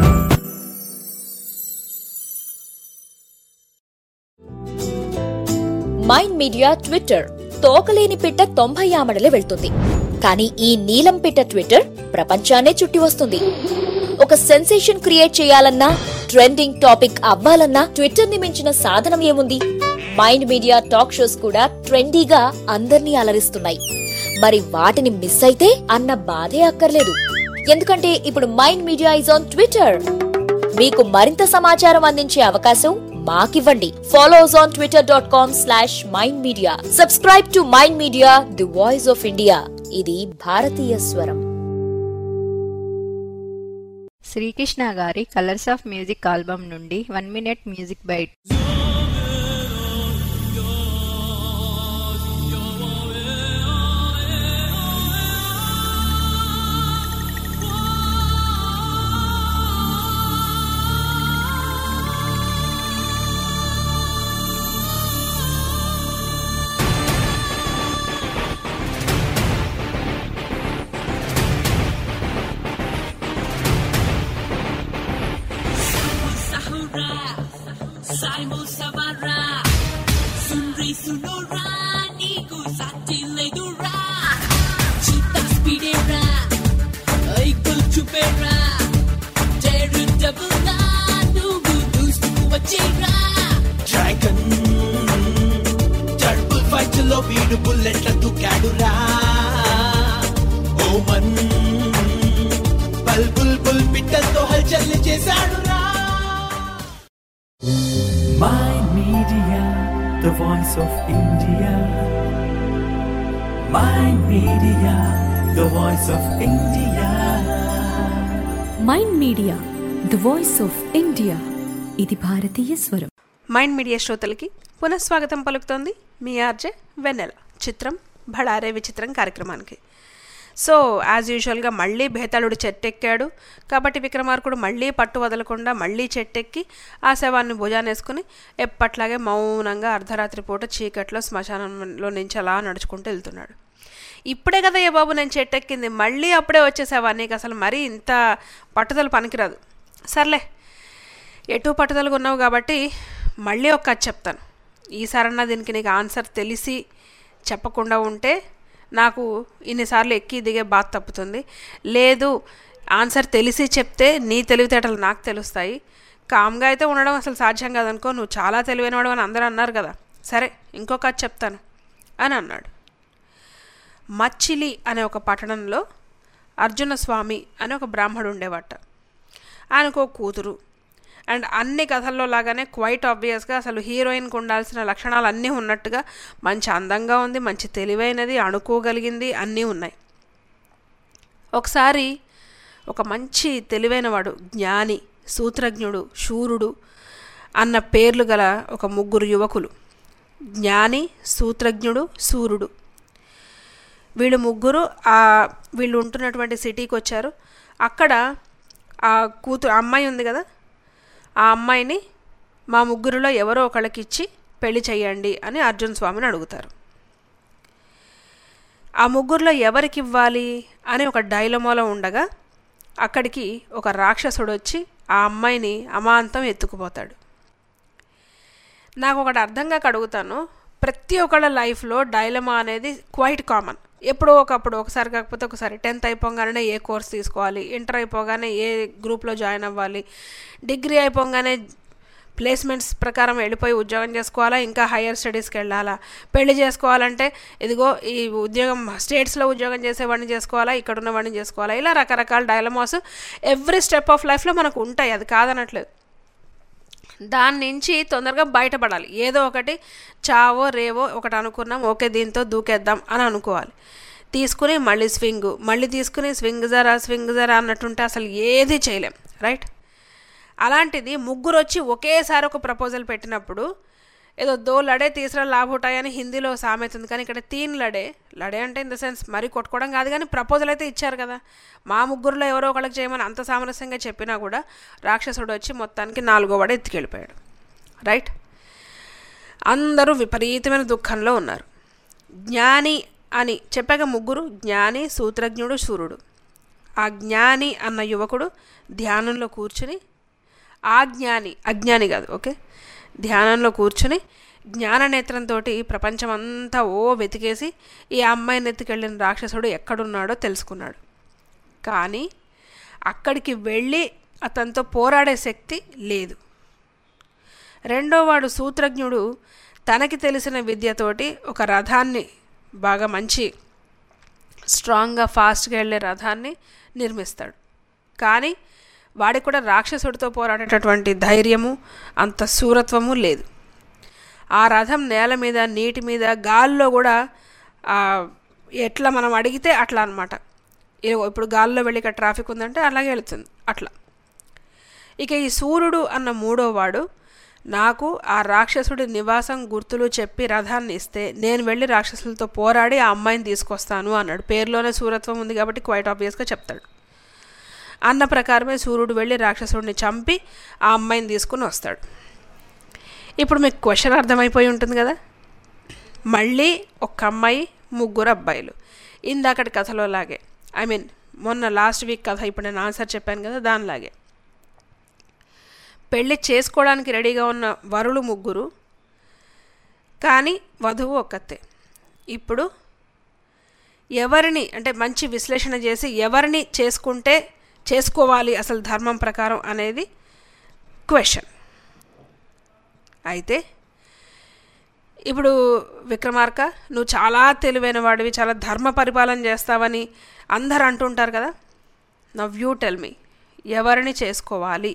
మైండ్ మీడియా ట్విట్టర్ తోకలేని పిట్ట తొంభై ఆమడలే వెళ్తుంది కానీ ఈ నీలం పిట్ట ట్విట్టర్ ప్రపంచాన్నే చుట్టి వస్తుంది ఒక సెన్సేషన్ క్రియేట్ చేయాలన్నా ట్రెండింగ్ టాపిక్ అవ్వాలన్నా ట్విట్టర్ ని మించిన సాధనం ఏముంది మైండ్ మీడియా టాక్ షోస్ కూడా ట్రెండీగా అందర్నీ అలరిస్తున్నాయి మరి వాటిని మిస్ అయితే అన్న బాధే అక్కర్లేదు ఎందుకంటే ఇప్పుడు Mind Media is on Twitter మీకు మరింత సమాచారం అందించే అవకాశం మాకివ్వండి follow us on Twitter dot com slash Mind Media subscribe to Mind Media the voice of India ఇది భారతీయ స్వరం శ్రీకృష్ణ గారి కలర్స్ ఆఫ్ మ్యూజిక్ ఆల్బమ్ నుండి one minute music byte Simon Savara, Sunri Sunora, Niku Satiledura, Chita Spidera, Eiko Chupera, Teru Dabula, Nugu Dustu Wachira, dragon టర్బుల్ fight లో వీడు బుల్లెట్ల దుకాడురా ఓమన్ బల్ bull బుల్ పిట్టలతో హల్చల్ చేశాడురా My Media, the voice of India. My Media, the voice of India. Mind Media the voice of India ఇది భారతీయ స్వరం మైండ్ మీడియా శ్రోతలకి పునఃస్వాగతం పలుకుతోంది మీ ఆర్జే వెన్నెల చిత్రం భడారే విచిత్రం కార్యక్రమానికి సో యాజ్ యూజువల్గా మళ్ళీ భేతాళుడు చెట్టెక్కాడు కాబట్టి విక్రమార్కుడు మళ్ళీ పట్టు వదలకుండా మళ్ళీ చెట్టెక్కి ఆ శవాన్ని భుజానేసుకుని ఎప్పట్లాగే మౌనంగా అర్ధరాత్రి పూట చీకట్లో శ్మశానంలో నుంచి అలా నడుచుకుంటూ వెళ్తున్నాడు ఇప్పుడే కదా ఏ బాబు నేను చెట్టెక్కింది మళ్ళీ అప్పుడే వచ్చేసావా నీకు అసలు మరీ ఇంత పట్టుదల పనికిరాదు సర్లే ఎటు పట్టుదలగా ఉన్నావు కాబట్టి మళ్ళీ ఒక కథ చెప్తాను ఈసారన్నా దీనికి నీకు ఆన్సర్ తెలిసి చెప్పకుండా ఉంటే నాకు ఇన్నిసార్లు ఎక్కి దిగే బాధ తప్పుతుంది లేదు ఆన్సర్ తెలిసి చెప్తే నీ తెలివితేటలు నాకు తెలుస్తాయి కామ్గా అయితే ఉండడం అసలు సాధ్యం కాదనుకో నువ్వు చాలా తెలివైనవాడు అని అందరూ అన్నారు కదా సరే ఇంకో కథ చెప్తాను అని అన్నాడు మచ్చిలి అనే ఒక పట్టణంలో అర్జున స్వామి అని ఒక బ్రాహ్మడు ఉండేవాట ఆయనకు ఒక కూతురు అండ్ అన్ని కథల్లో లాగానే క్వైట్ ఆబ్వియస్గా అసలు హీరోయిన్కి ఉండాల్సిన లక్షణాలు అన్నీ ఉన్నట్టుగా మంచి అందంగా ఉంది మంచి తెలివైనది అనుకోగలిగింది అన్నీ ఉన్నాయి ఒకసారి ఒక మంచి తెలివైనవాడు జ్ఞాని సూత్రజ్ఞుడు శూరుడు అన్న పేర్లు గల ఒక ముగ్గురు యువకులు జ్ఞాని సూత్రజ్ఞుడు సూర్యుడు వీళ్ళు ముగ్గురు ఆ వీళ్ళు ఉంటున్నటువంటి సిటీకి వచ్చారు అక్కడ ఆ కూతురు అమ్మాయి ఉంది కదా ఆ అమ్మాయిని మా ముగ్గురిలో ఎవరో ఒకళ్ళకి ఇచ్చి పెళ్లి చేయండి అని అర్జున్ స్వామిని అడుగుతారు ఆ ముగ్గురులో ఎవరికి ఇవ్వాలి అని ఒక డైలమోలో ఉండగా అక్కడికి ఒక రాక్షసుడు వచ్చి ఆ అమ్మాయిని అమాంతం ఎత్తుకుపోతాడు నాకు ఒకటి అర్థం కాక అడుగుతాను ప్రతి ఒక్కళ్ళ లైఫ్లో డైలమా అనేది క్వైట్ కామన్ ఎప్పుడో ఒకప్పుడు ఒకసారి కాకపోతే ఒకసారి టెన్త్ అయిపోగానే ఏ కోర్స్ తీసుకోవాలి ఇంటర్ అయిపోగానే ఏ గ్రూప్లో జాయిన్ అవ్వాలి డిగ్రీ అయిపోగానే ప్లేస్మెంట్స్ ప్రకారం వెళ్ళిపోయి ఉద్యోగం చేసుకోవాలా ఇంకా హయ్యర్ స్టడీస్కి వెళ్ళాలా పెళ్లి చేసుకోవాలంటే ఇదిగో ఈ ఉద్యోగం స్టేట్స్లో ఉద్యోగం చేసేవాడిని చేసుకోవాలా ఇక్కడ ఉన్నవాడిని చేసుకోవాలా ఇలా రకరకాల డైలమాస్ ఎవ్రీ స్టెప్ ఆఫ్ లైఫ్లో మనకు ఉంటాయి అది కాదనట్లేదు దాని నుంచి తొందరగా బయటపడాలి ఏదో ఒకటి చావో రేవో ఒకటి అనుకున్నాం ఓకే దీంతో దూకేద్దాం అని అనుకోవాలి తీసుకుని మళ్ళీ స్వింగ్ మళ్ళీ తీసుకుని స్వింగ్ జరా స్వింగ్ జరా అన్నట్టుంటే అసలు ఏది చేయలేం రైట్ అలాంటిది ముగ్గురు వచ్చి ఒకేసారి ఒక ప్రపోజల్ పెట్టినప్పుడు ఏదో దో లడే తీసరా లాభోటాయని హిందీలో సామెత ఉంది కానీ ఇక్కడ తీన్ లడే లడే అంటే ఇన్ ద సెన్స్ మరీ కొట్టుకోవడం కాదు కానీ ప్రపోజల్ అయితే ఇచ్చారు కదా మా ముగ్గురులో ఎవరో ఒకళ్ళకి చేయమని అంత సామరస్యంగా చెప్పినా కూడా రాక్షసుడు వచ్చి మొత్తానికి నాలుగో వాడు ఎత్తుకెళ్ళిపోయాడు రైట్ అందరూ విపరీతమైన దుఃఖంలో ఉన్నారు జ్ఞాని అని చెప్పాక ముగ్గురు జ్ఞాని సూత్రజ్ఞుడు సూర్యుడు ఆ జ్ఞాని అన్న యువకుడు ధ్యానంలో కూర్చుని ఆ జ్ఞాని అజ్ఞాని కాదు ఓకే ధ్యానంలో కూర్చుని జ్ఞాననేత్రంతో ప్రపంచమంతా ఓ వెతికేసి ఈ అమ్మాయిని ఎత్తుకెళ్ళిన రాక్షసుడు ఎక్కడున్నాడో తెలుసుకున్నాడు కానీ అక్కడికి వెళ్ళి అతనితో పోరాడే శక్తి లేదు రెండోవాడు సూత్రజ్ఞుడు తనకి తెలిసిన విద్యతోటి ఒక రథాన్ని బాగా మంచి స్ట్రాంగ్గా ఫాస్ట్గా వెళ్ళే రథాన్ని నిర్మిస్తాడు కానీ వాడికి కూడా రాక్షసుడితో పోరాడేటటువంటి ధైర్యము అంత శూరత్వము లేదు ఆ రథం నేల మీద నీటి మీద గాల్లో కూడా ఎట్లా మనం అడిగితే అట్లా అనమాట ఇప్పుడు గాల్లో వెళ్ళి ఇక్కడ ట్రాఫిక్ ఉందంటే అలాగే వెళుతుంది అట్లా ఇక ఈ సూర్యుడు అన్న మూడో వాడు నాకు ఆ రాక్షసుడి నివాసం గుర్తులు చెప్పి రథాన్ని ఇస్తే నేను వెళ్ళి రాక్షసులతో పోరాడి ఆ అమ్మాయిని తీసుకొస్తాను అన్నాడు పేరులోనే సూరత్వం ఉంది కాబట్టి క్వైట్ ఆబ్వియస్గా చెప్తాడు అన్న ప్రకారమే సూర్యుడు వెళ్ళి రాక్షసుడిని చంపి ఆ అమ్మాయిని తీసుకుని వస్తాడు ఇప్పుడు మీకు క్వశ్చన్ అర్థమైపోయి ఉంటుంది కదా మళ్ళీ ఒక అమ్మాయి ముగ్గురు అబ్బాయిలు ఇందాకటి కథలో లాగే ఐ మీన్ మొన్న లాస్ట్ వీక్ కథ ఇప్పుడు నేను ఆన్సర్ చెప్పాను కదా దానిలాగే పెళ్ళి చేసుకోవడానికి రెడీగా ఉన్న వరులు ముగ్గురు కానీ వధువు ఒక్కతే ఇప్పుడు ఎవరిని అంటే మంచి విశ్లేషణ చేసి ఎవరిని చేసుకుంటే చేసుకోవాలి అసలు ధర్మం ప్రకారం అనేది క్వశ్చన్ అయితే ఇప్పుడు విక్రమార్క నువ్వు చాలా తెలివైన వాడివి చాలా ధర్మ పరిపాలన చేస్తావని అందరు అంటుంటారు కదా నవ్ యూ టెల్ మీ ఎవరిని చేసుకోవాలి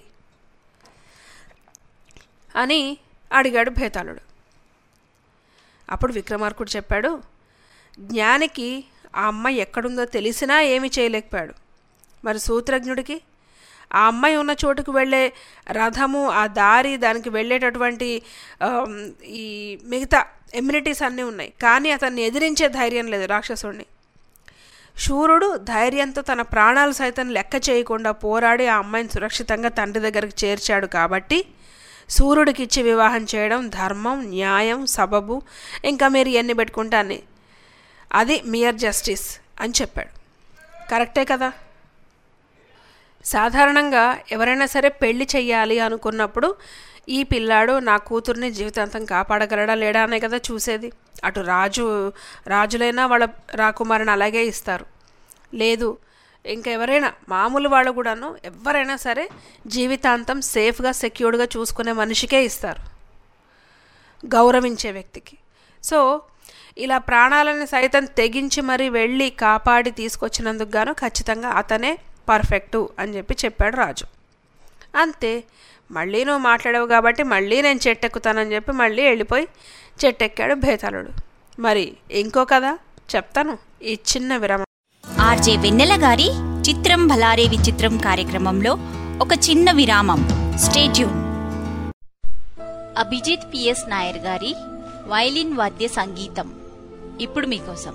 అని అడిగాడు భేతాళుడు అప్పుడు విక్రమార్కుడు చెప్పాడు జ్ఞానికి ఆ అమ్మాయి ఎక్కడుందో తెలిసినా ఏమీ చేయలేకపోయాడు మరి సూత్రజ్ఞుడికి ఆ అమ్మాయి ఉన్న చోటుకు వెళ్ళే రథము ఆ దారి దానికి వెళ్ళేటటువంటి ఈ మిగతా ఎమ్యూనిటీస్ అన్నీ ఉన్నాయి కానీ అతన్ని ఎదిరించే ధైర్యం లేదు రాక్షసుడిని శూరుడు ధైర్యంతో తన ప్రాణాలు సైతం లెక్క చేయకుండా పోరాడి ఆ అమ్మాయిని సురక్షితంగా తండ్రి దగ్గరికి చేర్చాడు కాబట్టి సూర్యుడికి ఇచ్చి వివాహం చేయడం ధర్మం న్యాయం సబబు ఇంకా మీరు ఎన్ని పెట్టుకుంటే అన్ని అది మియర్ జస్టిస్ అని చెప్పాడు కరెక్టే కదా సాధారణంగా ఎవరైనా సరే పెళ్లి చెయ్యాలి అనుకున్నప్పుడు ఈ పిల్లాడు నా కూతుర్ని జీవితాంతం కాపాడగలడా లేడా అనే కదా చూసేది అటు రాజు రాజులైనా వాళ్ళ రాకుమారిని అలాగే ఇస్తారు లేదు ఇంకెవరైనా మామూలు వాళ్ళు కూడాను ఎవరైనా సరే జీవితాంతం సేఫ్గా సెక్యూర్డ్గా చూసుకునే మనిషికే ఇస్తారు గౌరవించే వ్యక్తికి సో ఇలా ప్రాణాలను సైతం తెగించి మరీ వెళ్ళి కాపాడి తీసుకొచ్చినందుకు గాను ఖచ్చితంగా అతనే పర్ఫెక్టు అని చెప్పి చెప్పాడు రాజు అంతే మళ్ళీ నువ్వు మాట్లాడావు కాబట్టి మళ్ళీ నేను చెట్టెక్కుతానని చెప్పి మళ్ళీ వెళ్ళిపోయి చెట్టెక్కాడు భేతాళుడు మరి ఇంకో కదా చెప్తాను ఈ చిన్న విరామం ఆర్జే వెన్నెల గారి చిత్రం భలారే విచిత్రం కార్యక్రమంలో ఒక చిన్న విరామం స్టేట్యూన్ అభిజిత్ పిఎస్ నాయర్ గారి వైలిన్ వాద్య సంగీతం ఇప్పుడు మీకోసం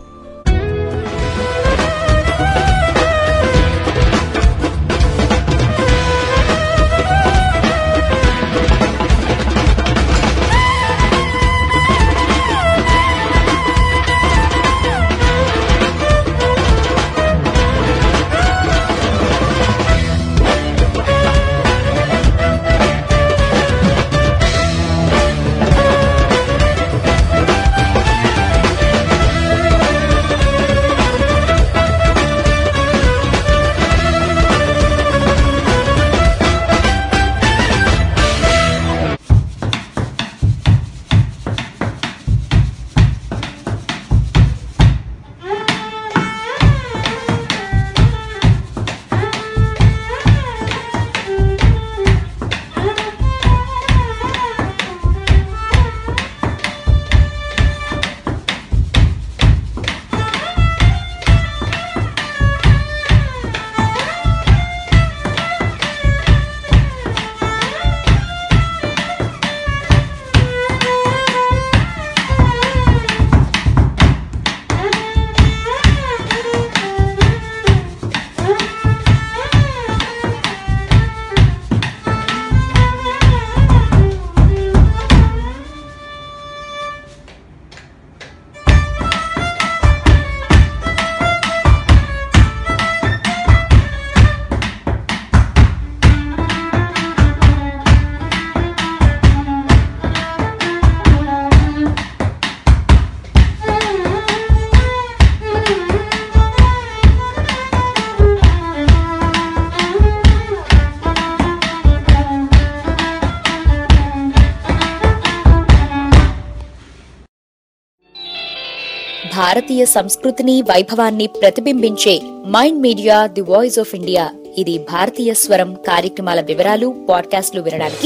భారతీయ సంస్కృతిని వైభవాన్ని ప్రతిబింబించే Mind Media the voice of India ఇది భారతీయ స్వరం కార్యక్రమాల వివరాలు పాడ్కాస్ట్లు వినడానికి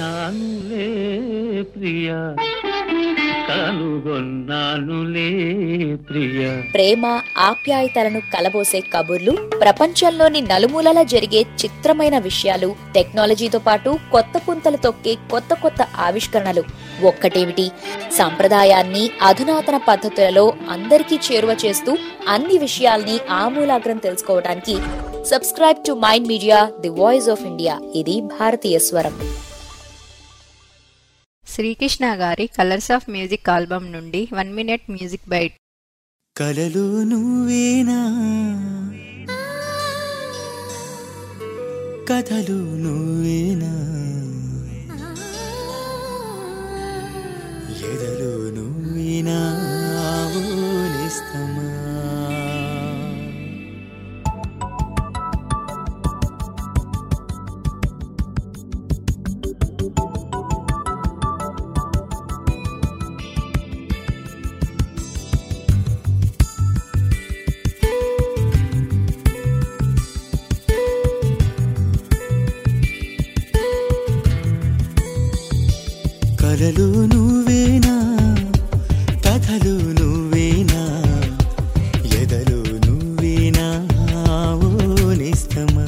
నానులే ప్రియ కనుగొన్నానులే ప్రియ ప్రేమ ఆప్యాయతలను కలబోసే కబుర్లు ప్రపంచంలోని నలుమూలలా జరిగే చిత్రమైన విషయాలు టెక్నాలజీతో పాటు కొత్త పుంతలు తొక్కే కొత్త కొత్త ఆవిష్కరణలు ఒక్కటేమిటి సంప్రదాయాన్ని అధునాతన పద్ధతులలో అందరికీ చేరువ చేస్తూ అన్ని విషయాల్ని ఆమూలాగ్రం తెలుసుకోవడానికి subscribe to Mind Media the voice of India ఇది భారతీయ స్వరం శ్రీకృష్ణ గారి కలర్స్ ఆఫ్ మ్యూజిక్ ఆల్బమ్ నుండి వన్ మినిట్ మ్యూజిక్ బైట్ కలలు నువ్వేనా కథలు నువ్వేనా ఎదలు నువ్వేనా ఆవులిస్తమా కలలు నువ్వేనా కథలు నువ్వేనా ఎదలు నువ్వేనా ఆవులిస్తమా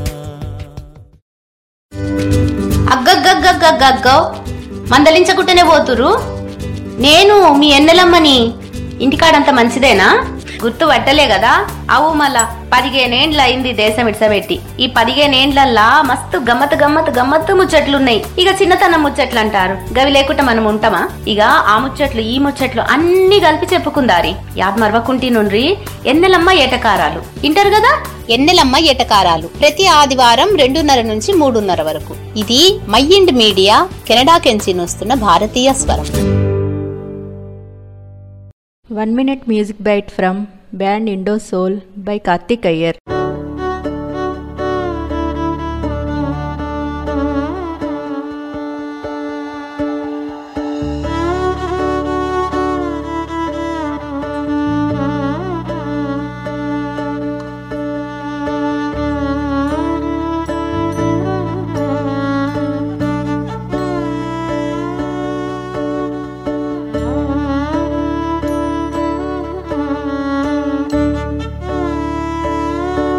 అగ్గగ్గగ్గగ్గగ్గో మందలించకుంటేనే పోతురు నేను మీ ఎన్నెలమ్మని ఇంటికాడంత మంచిదేనా గుర్తు పట్టలే కదా అవు మళ్ళా పదిహేనేండ్ల అయింది దేశం ఇడ్సబెట్టి ఈ పదిహేనేండ్లల్లా మస్తు గమ్మత్ గమ్మత్ గమ్మత్తు ముచ్చట్లున్నాయి ఇక చిన్నతనం ముచ్చట్లు అంటారు గవి లేకుండా మనం ఉంటామా ఇక ఆ ముచ్చట్లు ఈ ముచ్చట్లు అన్ని కలిపి చెప్పుకుందారి యాద్ మరవకుంటి నుండ్రి ఎన్నెలమ్మ ఏటకారాలు ఇంటారు కదా ఎన్నెలమ్మ ఏటకారాలు ప్రతి ఆదివారం రెండున్నర నుంచి మూడున్నర వరకు ఇది మైండ్ మీడియా కెనడా కెంచి వస్తున్న భారతీయ స్వరం one minute music byte from band Indo Soul by Karthik Iyer ఆ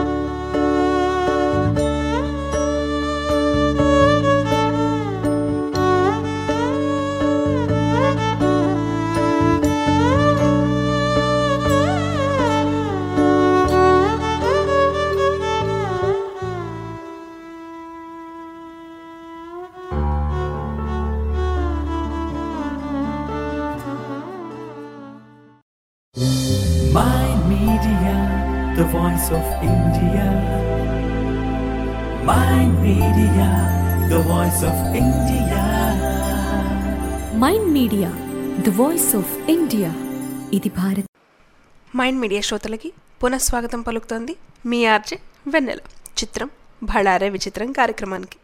India. Mind Media, the voice of India. Mind Media the voice of India ఇది భారత్ మైండ్ మీడియా శ్రోతలకి పునఃస్వాగతం పలుకుతోంది మీ ఆర్జే వెన్నెల చిత్రం భళారే విచిత్రం కార్యక్రమానికి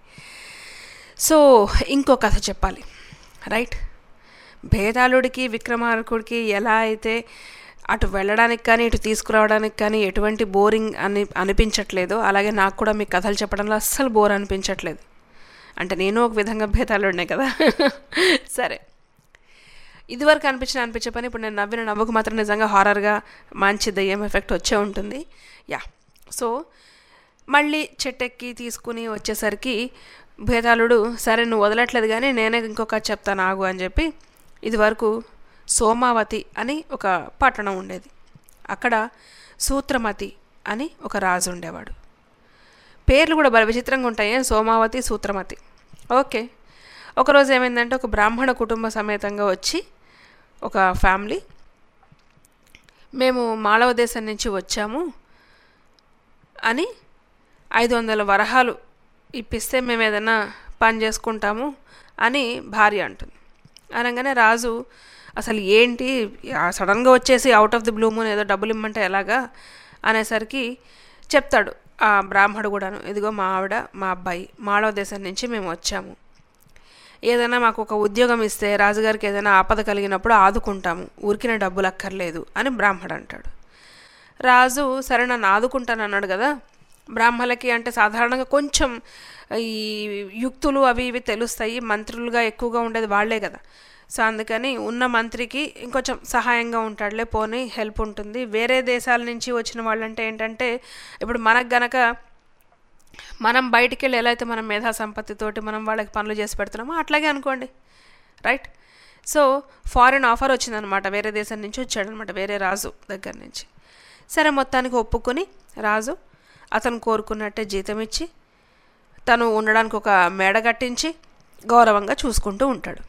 సో ఇంకో కథ చెప్పాలి రైట్ భేదాళుడికి విక్రమార్కుడికి ఎలా అయితే అటు వెళ్ళడానికి కానీ ఇటు తీసుకురావడానికి కానీ ఎటువంటి బోరింగ్ అని అనిపించట్లేదో అలాగే నాకు కూడా మీ కథలు చెప్పడంలో అస్సలు బోర్ అనిపించట్లేదు అంటే నేను ఒక విధంగా భేదాళుడినే కదా సరే ఇదివరకు అనిపించిన అనిపించే పని ఇప్పుడు నేను నవ్విన నవ్వుకు మాత్రం నిజంగా హారర్గా మంచి దయ్యం ఎఫెక్ట్ వచ్చే ఉంటుంది యా సో మళ్ళీ చెట్టెక్కి తీసుకుని వచ్చేసరికి భేదాళుడు సరే నువ్వు వదలట్లేదు కానీ నేనే ఇంకొక చెప్తాను ఆగు అని చెప్పి ఇదివరకు సోమావతి అని ఒక పట్టణం ఉండేది అక్కడ సూత్రమతి అని ఒక రాజు ఉండేవాడు పేర్లు కూడా బల విచిత్రంగా ఉంటాయి సోమావతి సూత్రమతి ఓకే ఒకరోజు ఏమైందంటే ఒక బ్రాహ్మణ కుటుంబ సమేతంగా వచ్చి ఒక ఫ్యామిలీ మేము మాళవ దేశం నుంచి వచ్చాము అని ఐదు వందల వరహాలు ఇప్పిస్తే మేము ఏదైనా పని చేసుకుంటాము అని భార్య అంటుంది అనగానే రాజు అసలు ఏంటి సడన్గా వచ్చేసి out of the blue moon ఏదో డబ్బులు ఇమ్మంటే ఎలాగా అనేసరికి చెప్తాడు ఆ బ్రాహ్మడు కూడాను ఇదిగో మా ఆవిడ మా అబ్బాయి మాళవ దేశం నుంచి మేము వచ్చాము ఏదైనా మాకు ఒక ఉద్యోగం ఇస్తే రాజుగారికి ఏదైనా ఆపద కలిగినప్పుడు ఆదుకుంటాము ఊరికిన డబ్బులు అక్కర్లేదు అని బ్రాహ్మడు అంటాడు రాజు సరే నన్ను ఆదుకుంటాను అన్నాడు కదా బ్రాహ్మలకి అంటే సాధారణంగా కొంచెం ఈ యుక్తులు అవి ఇవి తెలుస్తాయి మంత్రులుగా ఎక్కువగా ఉండేది వాళ్లే కదా సో అందుకని ఉన్న మంత్రికి ఇంకొంచెం సహాయంగా ఉంటాడులే పోనీ హెల్ప్ ఉంటుంది వేరే దేశాల నుంచి వచ్చిన వాళ్ళంటే ఏంటంటే ఇప్పుడు మనకు గనక మనం బయటికి వెళ్ళి ఎలా అయితే మనం మేధా సంపత్తితోటి మనం వాళ్ళకి పనులు చేసి పెడుతున్నామో అట్లాగే అనుకోండి రైట్ సో ఫారిన్ ఆఫర్ వచ్చిందనమాట వేరే దేశం నుంచి వచ్చాడనమాట వేరే రాజు దగ్గర నుంచి సరే మొత్తానికి ఒప్పుకొని రాజు అతను కోరుకున్నట్టే జీతం ఇచ్చి తను ఉండడానికి ఒక మేడ కట్టించి గౌరవంగా చూసుకుంటూ ఉంటాడు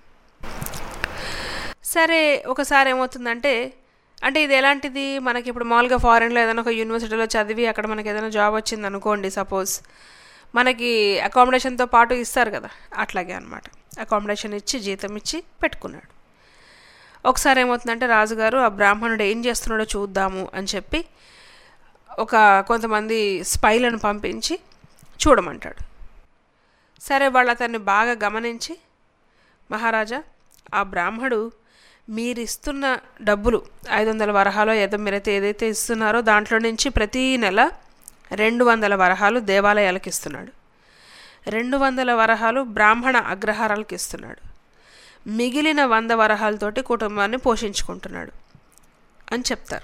సరే ఒకసారి ఏమవుతుందంటే అంటే ఇది ఎలాంటిది మనకి ఇప్పుడు మామూలుగా ఫారెన్లో ఏదైనా ఒక యూనివర్సిటీలో చదివి అక్కడ మనకి ఏదైనా జాబ్ వచ్చింది అనుకోండి సపోజ్ మనకి అకామిడేషన్తో పాటు ఇస్తారు కదా అట్లాగే అనమాట అకామిడేషన్ ఇచ్చి జీతం ఇచ్చి పెట్టుకున్నాడు ఒకసారి ఏమవుతుందంటే రాజుగారు ఆ బ్రాహ్మణుడు ఏం చేస్తున్నాడో చూద్దాము అని చెప్పి ఒక కొంతమంది స్పైలను పంపించి చూడమంటాడు సరే వాళ్ళు అతన్ని బాగా గమనించి మహారాజా ఆ బ్రాహ్మడు మీరు ఇస్తున్న డబ్బులు ఐదు వందల వరహాలో ఏదో మీరైతే ఏదైతే ఇస్తున్నారో దాంట్లో నుంచి ప్రతీ నెల రెండు వందల వరహాలు దేవాలయాలకు ఇస్తున్నాడు రెండు వందల వరహాలు బ్రాహ్మణ అగ్రహారాలకు ఇస్తున్నాడు మిగిలిన వంద వరహాలతోటి కుటుంబాన్ని పోషించుకుంటున్నాడు అని చెప్తారు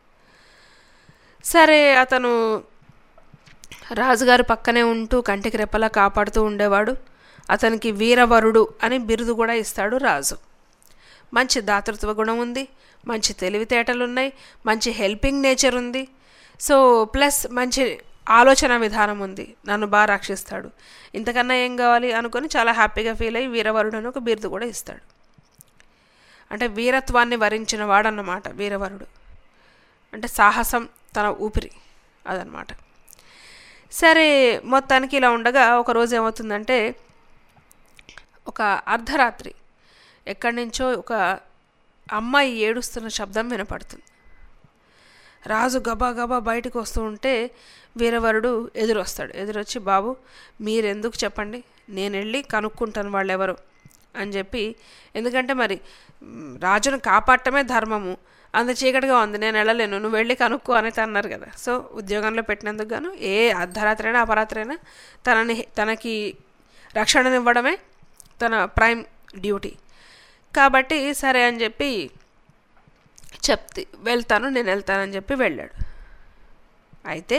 సరే అతను రాజుగారు పక్కనే ఉంటూ కంటికి రెప్పలా కాపాడుతూ ఉండేవాడు అతనికి వీరవరుడు అని బిరుదు కూడా ఇస్తాడు రాజు మంచి దాతృత్వ గుణం ఉంది మంచి తెలివితేటలు ఉన్నాయి మంచి హెల్పింగ్ నేచర్ ఉంది సో ప్లస్ మంచి ఆలోచన విధానం ఉంది నన్ను బాగా రక్షిస్తాడు ఇంతకన్నా ఏం కావాలి అనుకొని చాలా హ్యాపీగా ఫీల్ అయ్యి వీరవరుడు అని ఒక బిరుదు కూడా ఇస్తాడు అంటే వీరత్వాన్ని వరించిన వాడన్నమాట వీరవరుడు అంటే సాహసం తన ఊపిరి అదనమాట సరే మొత్తానికి ఇలా ఉండగా ఒకరోజు ఏమవుతుందంటే ఒక అర్ధరాత్రి ఎక్కడి నుంచో ఒక అమ్మాయి ఏడుస్తున్న శబ్దం వినపడుతుంది రాజు గబా గబా బయటకు వస్తూ ఉంటే వీరవరుడు ఎదురొస్తాడు ఎదురొచ్చి బాబు మీరెందుకు చెప్పండి నేను వెళ్ళి కనుక్కుంటాను వాళ్ళు ఎవరు అని చెప్పి ఎందుకంటే మరి రాజును కాపాడటమే ధర్మము అంత చీకటిగా ఉంది నేను వెళ్ళలేను నువ్వు వెళ్ళి కనుక్కో అనేది అన్నారు కదా సో ఉద్యోగంలో పెట్టినందుకు గాను ఏ అర్ధరాత్రి అయినా అపరాత్రి అయినా తనని తనకి రక్షణనివ్వడమే తన ప్రైమ్ డ్యూటీ కాబట్టి సరే అని చెప్పి చెప్తి వెళ్తాను నేను వెళ్తానని చెప్పి వెళ్ళాడు అయితే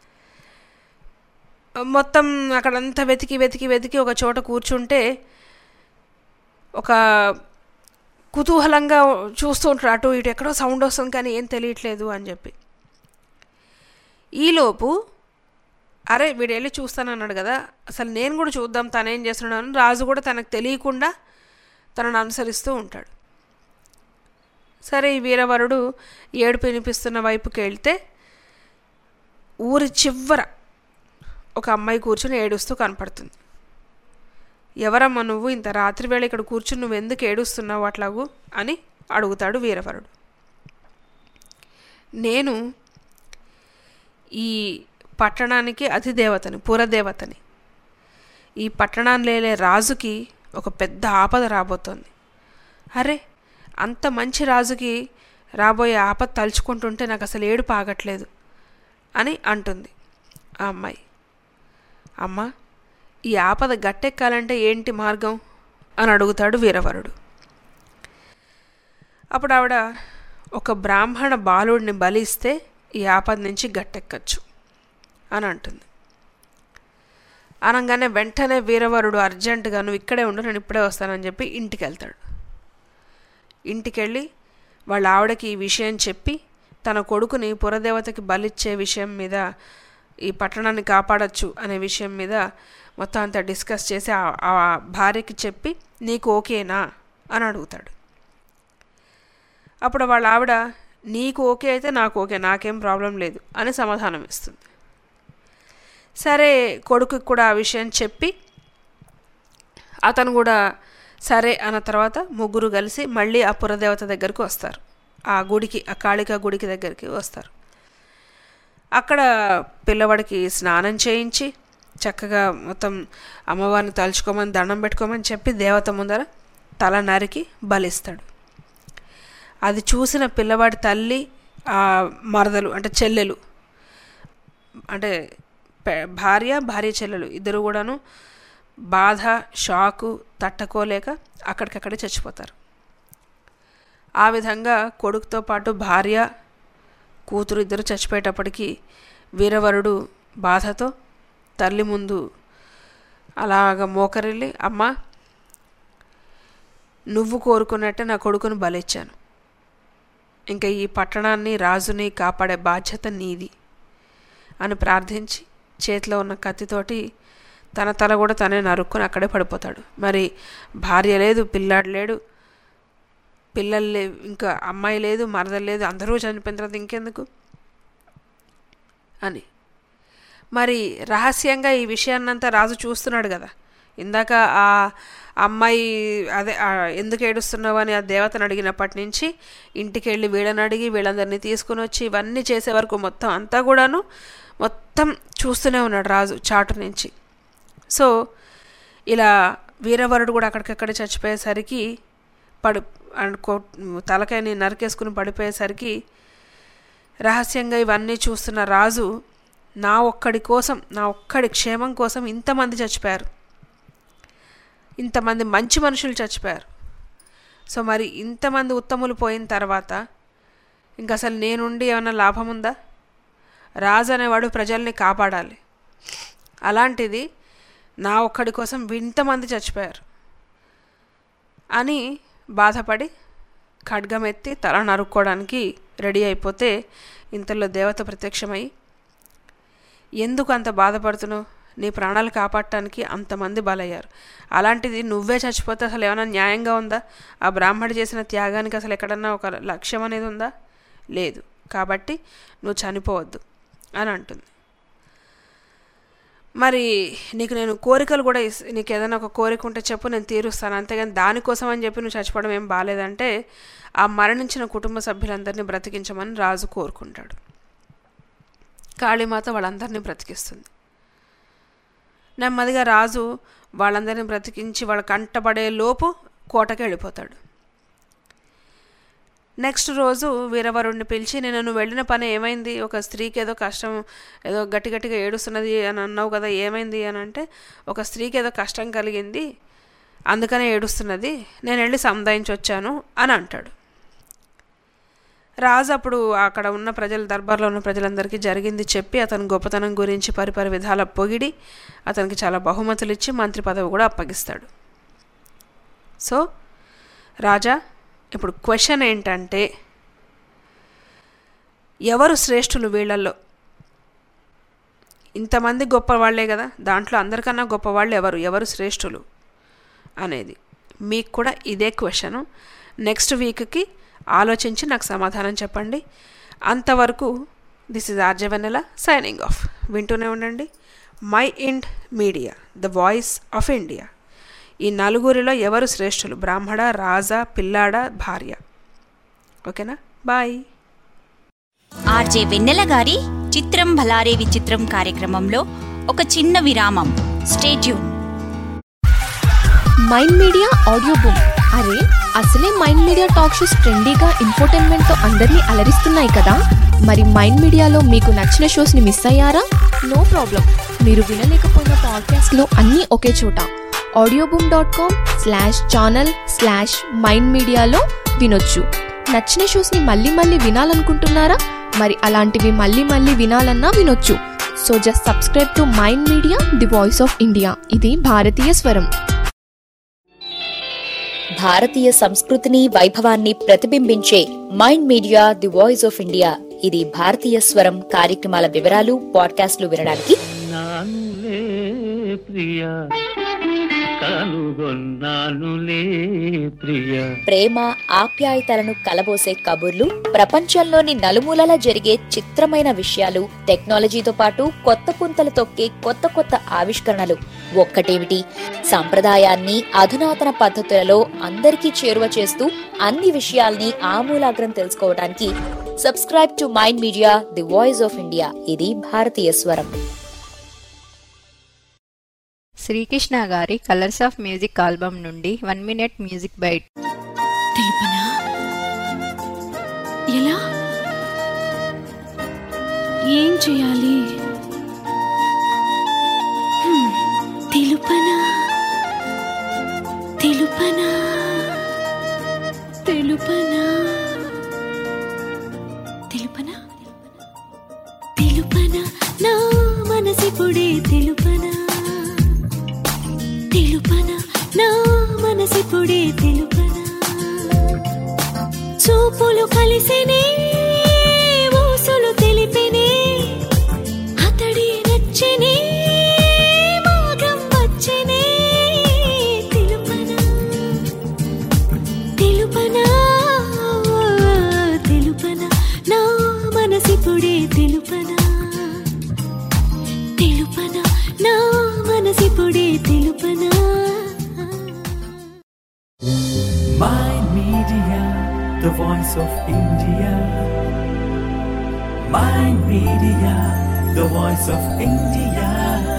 మొత్తం అక్కడంతా వెతికి వెతికి వెతికి ఒక చోట కూర్చుంటే ఒక కుతూహలంగా చూస్తూ ఉంటాడు అటు ఇటు ఎక్కడో సౌండ్ వస్తుంది కానీ ఏం తెలియట్లేదు అని చెప్పి ఈలోపు అరే వీడు వెళ్ళి చూస్తానన్నాడు కదా అసలు నేను కూడా చూద్దాం తను ఏం చేస్తున్నాడు రాజు కూడా తనకు తెలియకుండా తనను అనుసరిస్తూ ఉంటాడు సరే ఈ వీరవరుడు ఏడుపు వినిపిస్తున్న వైపుకి వెళ్తే ఊరి చివర ఒక అమ్మాయి కూర్చుని ఏడుస్తూ కనపడుతుంది ఎవరమ్మా నువ్వు ఇంత రాత్రి వేళ ఇక్కడ కూర్చుని నువ్వు ఎందుకు ఏడుస్తున్నావు అట్లాగు అని అడుగుతాడు వీరవరుడు నేను ఈ పట్టణానికి అధిదేవతని పురదేవతని ఈ పట్టణాన్ని లేలే రాజుకి ఒక పెద్ద ఆపద రాబోతోంది అరే అంత మంచి రాజుకి రాబోయే ఆపద తలుచుకుంటుంటే నాకు అసలు ఏడుపు ఆగట్లేదు అని అంటుంది ఆ అమ్మాయి అమ్మ ఈ ఆపద గట్టెక్కాలంటే ఏంటి మార్గం అని అడుగుతాడు వీరవరుడు అప్పుడు ఆవిడ ఒక బ్రాహ్మణ బాలుడిని బలిస్తే ఈ ఆపద నుంచి గట్టెక్కచ్చు అని అంటుంది అనగానే వెంటనే వీరవరుడు అర్జెంటుగా నువ్వు ఇక్కడే ఉండు నేను ఇప్పుడే వస్తానని చెప్పి ఇంటికి వెళ్తాడు ఇంటికి వెళ్ళి వాళ్ళ ఆవిడకి ఈ విషయం చెప్పి తన కొడుకుని పురదేవతకి బలిచ్చే విషయం మీద ఈ పట్టణాన్ని కాపాడచ్చు అనే విషయం మీద మొత్తం అంతా డిస్కస్ చేసి ఆ- ఆ భార్యకి చెప్పి నీకు ఓకేనా అని అడుగుతాడు అప్పుడు వాళ్ళ ఆవిడ నీకు ఓకే అయితే నాకు ఓకే నాకేం ప్రాబ్లం లేదు అని సమాధానం ఇస్తుంది సరే కొడుకుకి కూడా ఆ విషయం చెప్పి అతను కూడా సరే అన్న తర్వాత ముగ్గురు కలిసి మళ్ళీ ఆ పురదేవత దగ్గరికి వస్తారు ఆ గుడికి ఆ కాళికా గుడికి దగ్గరికి వస్తారు అక్కడ పిల్లవాడికి స్నానం చేయించి చక్కగా మొత్తం అమ్మవారిని తలుచుకోమని దండం పెట్టుకోమని చెప్పి దేవత ముందర తల నరికి బలిస్తాడు అది చూసిన పిల్లవాడి తల్లి ఆ మరదలు అంటే చెల్లెలు అంటే పె- భార్య భార్య చెల్లెలు ఇద్దరు కూడాను బాధ షాకు తట్టుకోలేక అక్కడికక్కడే చచ్చిపోతారు ఆ విధంగా కొడుకుతో పాటు భార్య కూతురు ఇద్దరు చచ్చిపోయేటప్పటికి వీరవరుడు బాధతో తల్లి ముందు అలాగ మోకరిల్లి అమ్మ నువ్వు కోరుకున్నట్టే నా కొడుకును బలిచ్చాను ఇంకా ఈ పట్టణాన్ని రాజుని కాపాడే బాధ్యత నీది అని ప్రార్థించి చేతిలో ఉన్న కత్తితోటి తన తల కూడా తనే నరుక్కుని అక్కడే పడిపోతాడు మరి భార్య లేదు పిల్లాడు లేడు పిల్లలు లేవు ఇంకా అమ్మాయి లేదు మరదలు లేదు అందరూ చనిపోయిన తర్వాత ఇంకెందుకు అని మరి రహస్యంగా ఈ విషయాన్నంతా రాజు చూస్తున్నాడు కదా ఇందాక ఆ అమ్మాయి అదే ఆ ఎందుకు ఏడుస్తున్నావు అని ఆ దేవతను అడిగినప్పటి నుంచి ఇంటికి వెళ్ళి వీళ్ళని అడిగి వీళ్ళందరినీ తీసుకుని వచ్చి ఇవన్నీ చేసే వరకు మొత్తం అంతా కూడాను మొత్తం చూస్తూనే ఉన్నాడు రాజు చాటు నుంచి సో ఇలా వీరవరుడు కూడా అక్కడికక్కడ చచ్చిపోయేసరికి పడు అనుకో తలకాయని నరికేసుకుని పడిపోయేసరికి రహస్యంగా ఇవన్నీ చూస్తున్న రాజు నా ఒక్కడి కోసం నా ఒక్కడి క్షేమం కోసం ఇంతమంది చచ్చిపోయారు ఇంతమంది మంచి మనుషులు చచ్చిపోయారు సో మరి ఇంతమంది ఉత్తములు పోయిన తర్వాత ఇంక అసలు నేనుండి ఏమైనా లాభం ఉందా రాజు అనేవాడు ప్రజల్ని కాపాడాలి అలాంటిది నా ఒక్కడి కోసం ఇంతమంది చచ్చిపోయారు అని బాధపడి ఖడ్గం ఎత్తి తల నరుక్కోవడానికి రెడీ అయిపోతే ఇంతలో దేవత ప్రత్యక్షమై ఎందుకు అంత బాధపడుతున్నావు నీ ప్రాణాలు కాపాడటానికి అంతమంది బలయ్యారు అలాంటిది నువ్వే చచ్చిపోతే అసలు ఏమైనా న్యాయంగా ఉందా ఆ బ్రాహ్మడు చేసిన త్యాగానికి అసలు ఎక్కడన్నా ఒక లక్ష్యం అనేది ఉందా లేదు కాబట్టి నువ్వు చనిపోవద్దు అని అంటుంది మరి నీకు నేను కోరికలు కూడా ఇస్ నీకు ఏదైనా ఒక కోరిక ఉంటే చెప్పు నేను తీరుస్తాను అంతేగాని దానికోసం అని చెప్పి నువ్వు చచ్చిపోవడం ఏం బాగాలేదంటే ఆ మరణించిన కుటుంబ సభ్యులందరినీ బ్రతికించమని రాజు కోరుకుంటాడు కాళీమాత వాళ్ళందరినీ బ్రతికిస్తుంది నెమ్మదిగా రాజు వాళ్ళందరినీ బ్రతికించి వాళ్ళ కంటపడే లోపు కోటకి వెళ్ళిపోతాడు నెక్స్ట్ రోజు వీరవరుణ్ణి పిలిచి నేను నువ్వు వెళ్ళిన పని ఏమైంది ఒక స్త్రీకి ఏదో కష్టం ఏదో గట్టి గట్టిగా ఏడుస్తున్నది అని అన్నావు కదా ఏమైంది అని అంటే ఒక స్త్రీకి ఏదో కష్టం కలిగింది అందుకనే ఏడుస్తున్నది నేను వెళ్ళి సముదాయించి వచ్చాను అని అంటాడు రాజు అప్పుడు అక్కడ ఉన్న ప్రజల దర్బార్లో ఉన్న ప్రజలందరికీ జరిగింది చెప్పి అతని గొప్పతనం గురించి పరిపరి విధాల పొగిడి అతనికి చాలా బహుమతులు ఇచ్చి మంత్రి పదవి కూడా అప్పగిస్తాడు సో రాజా ఇప్పుడు క్వశ్చన్ ఏంటంటే ఎవరు శ్రేష్ఠులు వీళ్ళల్లో ఇంతమంది గొప్పవాళ్లే కదా దాంట్లో అందరికన్నా గొప్పవాళ్ళు ఎవరు ఎవరు శ్రేష్ఠులు అనేది మీకు కూడా ఇదే క్వశ్చను నెక్స్ట్ వీక్కి ఆలోచించి నాకు సమాధానం చెప్పండి అంతవరకు this is RJ Vennela signing off వింటూనే ఉండండి Mind Media the voice of India ఈ నలుగురిలో ఎవరు శ్రేష్ఠులు బ్రాహ్మణ రాజా పిల్లాడ భార్య ఓకేనా బాయ్ ఆర్జే వెన్నెల గారి చిత్రం భలారే విచిత్రం కార్యక్రమంలో ఒక చిన్న విరామం stay tune Mind Media audio book అరే అసలే మైండ్ మీడియా టాక్ షోస్ ట్రెండీగా ఇన్ఫోటైన్మెంట్తో అందరినీ అలరిస్తున్నాయి కదా మరి మైండ్ మీడియాలో మీకు నచ్చిన షోస్ని మిస్ అయ్యారా నో ప్రాబ్లం మీరు వినలేకపోయిన పాడ్కాస్ట్లో అన్నీ ఒకే చోట audio boom dot com slash channel slash Mind మీడియాలో వినొచ్చు నచ్చిన షోస్ని మళ్ళీ మళ్ళీ వినాలనుకుంటున్నారా మరి అలాంటివి మళ్ళీ మళ్ళీ వినాలన్నా వినొచ్చు so just subscribe to Mind Media the voice of India ఇది భారతీయ స్వరం భారతీయ సంస్కృతిని వైభవాన్ని ప్రతిబింబించే Mind Media the voice of India ఇది భారతీయ స్వరం కార్యక్రమాల వివరాలు పాడ్కాస్ట్లు వినడానికి నానులే ప్రియా కనుగొన్నానులే ప్రియా ప్రేమ ఆప్యాయతలను కలబోసే కబుర్లు ప్రపంచంలోని నలుమూలలా జరిగే చిత్రమైన విషయాలు టెక్నాలజీతో పాటు కొత్త పుంతలు తొక్కే కొత్త కొత్త ఆవిష్కరణలు ఒక్కటేమిటి సంప్రదాయాన్ని అధునాతన పద్ధతులలో అందరికీ చేరువ చేస్తూ అన్ని విషయాల్ని ఆమూలాగ్రం తెలుసుకోవడానికి subscribe to Mind Media the voice of India ఇది భారతీయ స్వరం శ్రీకృష్ణ గారి కలర్స్ ఆఫ్ మ్యూజిక్ ఆల్బమ్ నుండి వన్ మినిట్ మ్యూజిక్ బైట్ తెలుపనా ఎలా ఏం చేయాలి హ్మ్, తెలుపనా తెలుపనా తెలుపనా తెలుపనా తెలుపనా నా మనసిపుడే తెలుపనా తెలుపనా నా మనసిపుడే తెలుపనా చూపులు కలిసినే ఊసులు తెలిపినే అతడి నచ్చినే మాగం వచ్చనే తెలుపనా తెలుపనా తెలుపనా నా మనసిపుడే తెలుపనా తెలుపనా నా మనసిపుడే తెలుపనా Mind Media, the voice of India. Mind Media, the voice of India.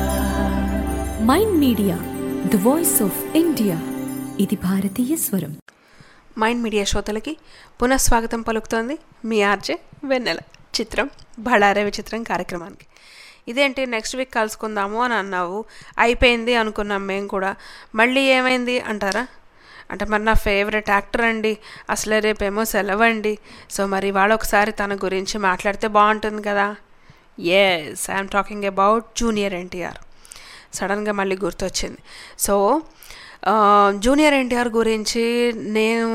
Mind Media the voice of India ఇది భారతీయ స్వరం మైండ్ మీడియా శ్రోతలకి పునఃస్వాగతం పలుకుతోంది మీ ఆర్జే వెన్నెల చిత్రం బళారే విచిత్రం కార్యక్రమానికి ఇదేంటి నెక్స్ట్ వీక్ కలుసుకుందాము అని అన్నావు అయిపోయింది అనుకున్నాం మేము కూడా మళ్ళీ ఏమైంది అంటారా అంటే మరి నా ఫేవరెట్ యాక్టర్ అండి అసలే రేపేమో సెలవు అండి సో మరి వాళ్ళ ఒకసారి తన గురించి మాట్లాడితే బాగుంటుంది కదా yes I'm talking about junior NTR సడన్గా మళ్ళీ గుర్తొచ్చింది సో జూనియర్ ఎన్టీఆర్ గురించి నేను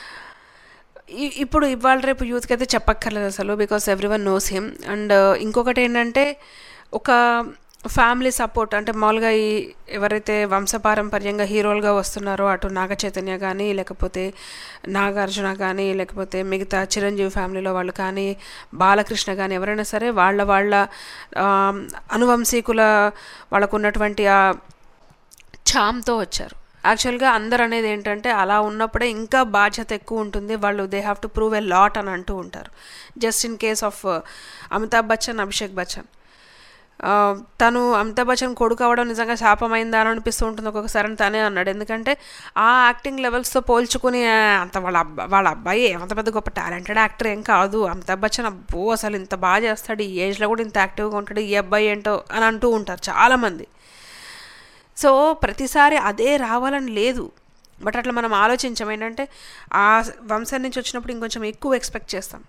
ఇ- ఇప్పుడు ఇవాళ రేపు యూత్కి అయితే చెప్పక్కర్లేదు అసలు because every one knows him and ఇంకొకటి ఏంటంటే ఒక ఫ్యామిలీ సపోర్ట్ అంటే మామూలుగా ఈ ఎవరైతే వంశపారంపర్యంగా హీరోలుగా వస్తున్నారో అటు నాగ చైతన్య కానీ లేకపోతే నాగార్జున కానీ లేకపోతే మిగతా చిరంజీవి ఫ్యామిలీలో వాళ్ళు కానీ బాలకృష్ణ కానీ ఎవరైనా సరే వాళ్ళ వాళ్ళ ఆ, అనువంశీకుల వాళ్ళకు ఉన్నటువంటి ఆ ఛామ్తో వచ్చారు యాక్చువల్గా అందరు అనేది ఏంటంటే అలా ఉన్నప్పుడే ఇంకా బాధ్యత ఎక్కువ ఉంటుంది వాళ్ళు they have to prove a lot అని అంటూ ఉంటారు just in case of Amitabh Bachchan Abhishek Bachchan ఆ, తను అమితాబ్ బచ్చన్ కొడుకు అవ్వడం నిజంగా శాపమైందా అని అనిపిస్తూ ఉంటుంది ఒక్కొక్కసారి అని తనే అన్నాడు ఎందుకంటే ఆ యాక్టింగ్ లెవెల్స్తో పోల్చుకుని ఆ, అంత వాళ్ళ అబ్బా వాళ్ళ అబ్బాయి ఏమంత పెద్ద గొప్ప టాలెంటెడ్ యాక్టర్ ఏం కాదు అమితాబ్ బచ్చన్ అబ్బో అసలు ఇంత బాగా చేస్తాడు ఈ ఏజ్లో కూడా ఇంత యాక్టివ్గా ఉంటాడు ఈ అబ్బాయి ఏంటో అని అంటూ ఉంటారు చాలామంది సో ప్రతిసారి అదే రావాలని లేదు బట్ అట్లా మనం ఆలోచించాం ఏంటంటే ఆ వంశం నుంచి వచ్చినప్పుడు ఇంకొంచెం ఎక్కువ ఎక్స్పెక్ట్ చేస్తాం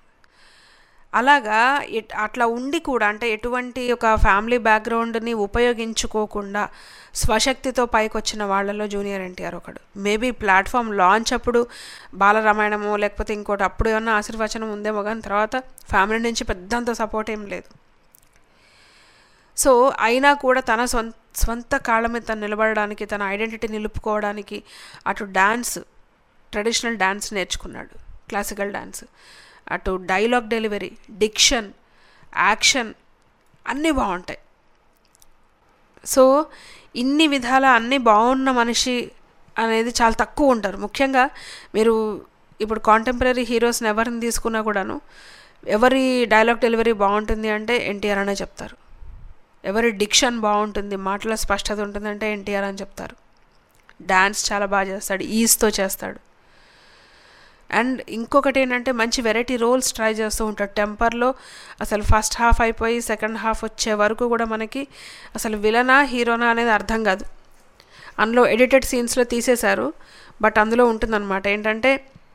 అలాగా ఎట్- అట్లా ఉండి కూడా అంటే ఎటువంటి ఒక ఫ్యామిలీ బ్యాక్గ్రౌండ్ని ఉపయోగించుకోకుండా స్వశక్తితో పైకి వచ్చిన వాళ్ళలో జూనియర్ ఎన్టీఆర్ ఒకడు మేబీ ప్లాట్ఫామ్ లాంచ్ అప్పుడు బాలరామాయణము లేకపోతే ఇంకోటి అప్పుడు ఏమన్నా ఆశీర్వచనం ఉందేమో కానీ తర్వాత ఫ్యామిలీ నుంచి పెద్దంత సపోర్ట్ ఏం లేదు సో అయినా కూడా తన సొంత స్వంత కాళ్ళ మీద తను నిలబడడానికి తన ఐడెంటిటీ నిలుపుకోవడానికి అటు డ్యాన్స్ ట్రెడిషనల్ డ్యాన్స్ నేర్చుకున్నాడు క్లాసికల్ డ్యాన్స్ అటు డైలాగ్ డెలివరీ డిక్షన్ యాక్షన్ అన్నీ బాగుంటాయి సో ఇన్ని విధాల అన్నీ బాగున్న మనిషి అనేది చాలా తక్కువ ఉంటారు ముఖ్యంగా మీరు ఇప్పుడు కాంటెంపరీ హీరోస్ని ఎవరిని తీసుకున్నా కూడాను ఎవరి డైలాగ్ డెలివరీ బాగుంటుంది అంటే ఎన్టీఆర్ అనే చెప్తారు ఎవరి డిక్షన్ బాగుంటుంది మాటల స్పష్టత ఉంటుంది అంటే ఎన్టీఆర్ అని చెప్తారు డ్యాన్స్ చాలా బాగా చేస్తాడు ఈజ్తో చేస్తాడు అండ్ ఇంకొకటి ఏంటంటే మంచి వెరైటీ రోల్స్ ట్రై చేస్తూ ఉంటాడు టెంపర్లో అసలు ఫస్ట్ హాఫ్ అయిపోయి సెకండ్ హాఫ్ వచ్చే వరకు కూడా మనకి అసలు విలనా హీరోనా అనేది అర్థం కాదు అందులో ఎడిటెడ్ సీన్స్లో తీసేశారు బట్ అందులో ఉంటుందన్నమాట ఏంటంటే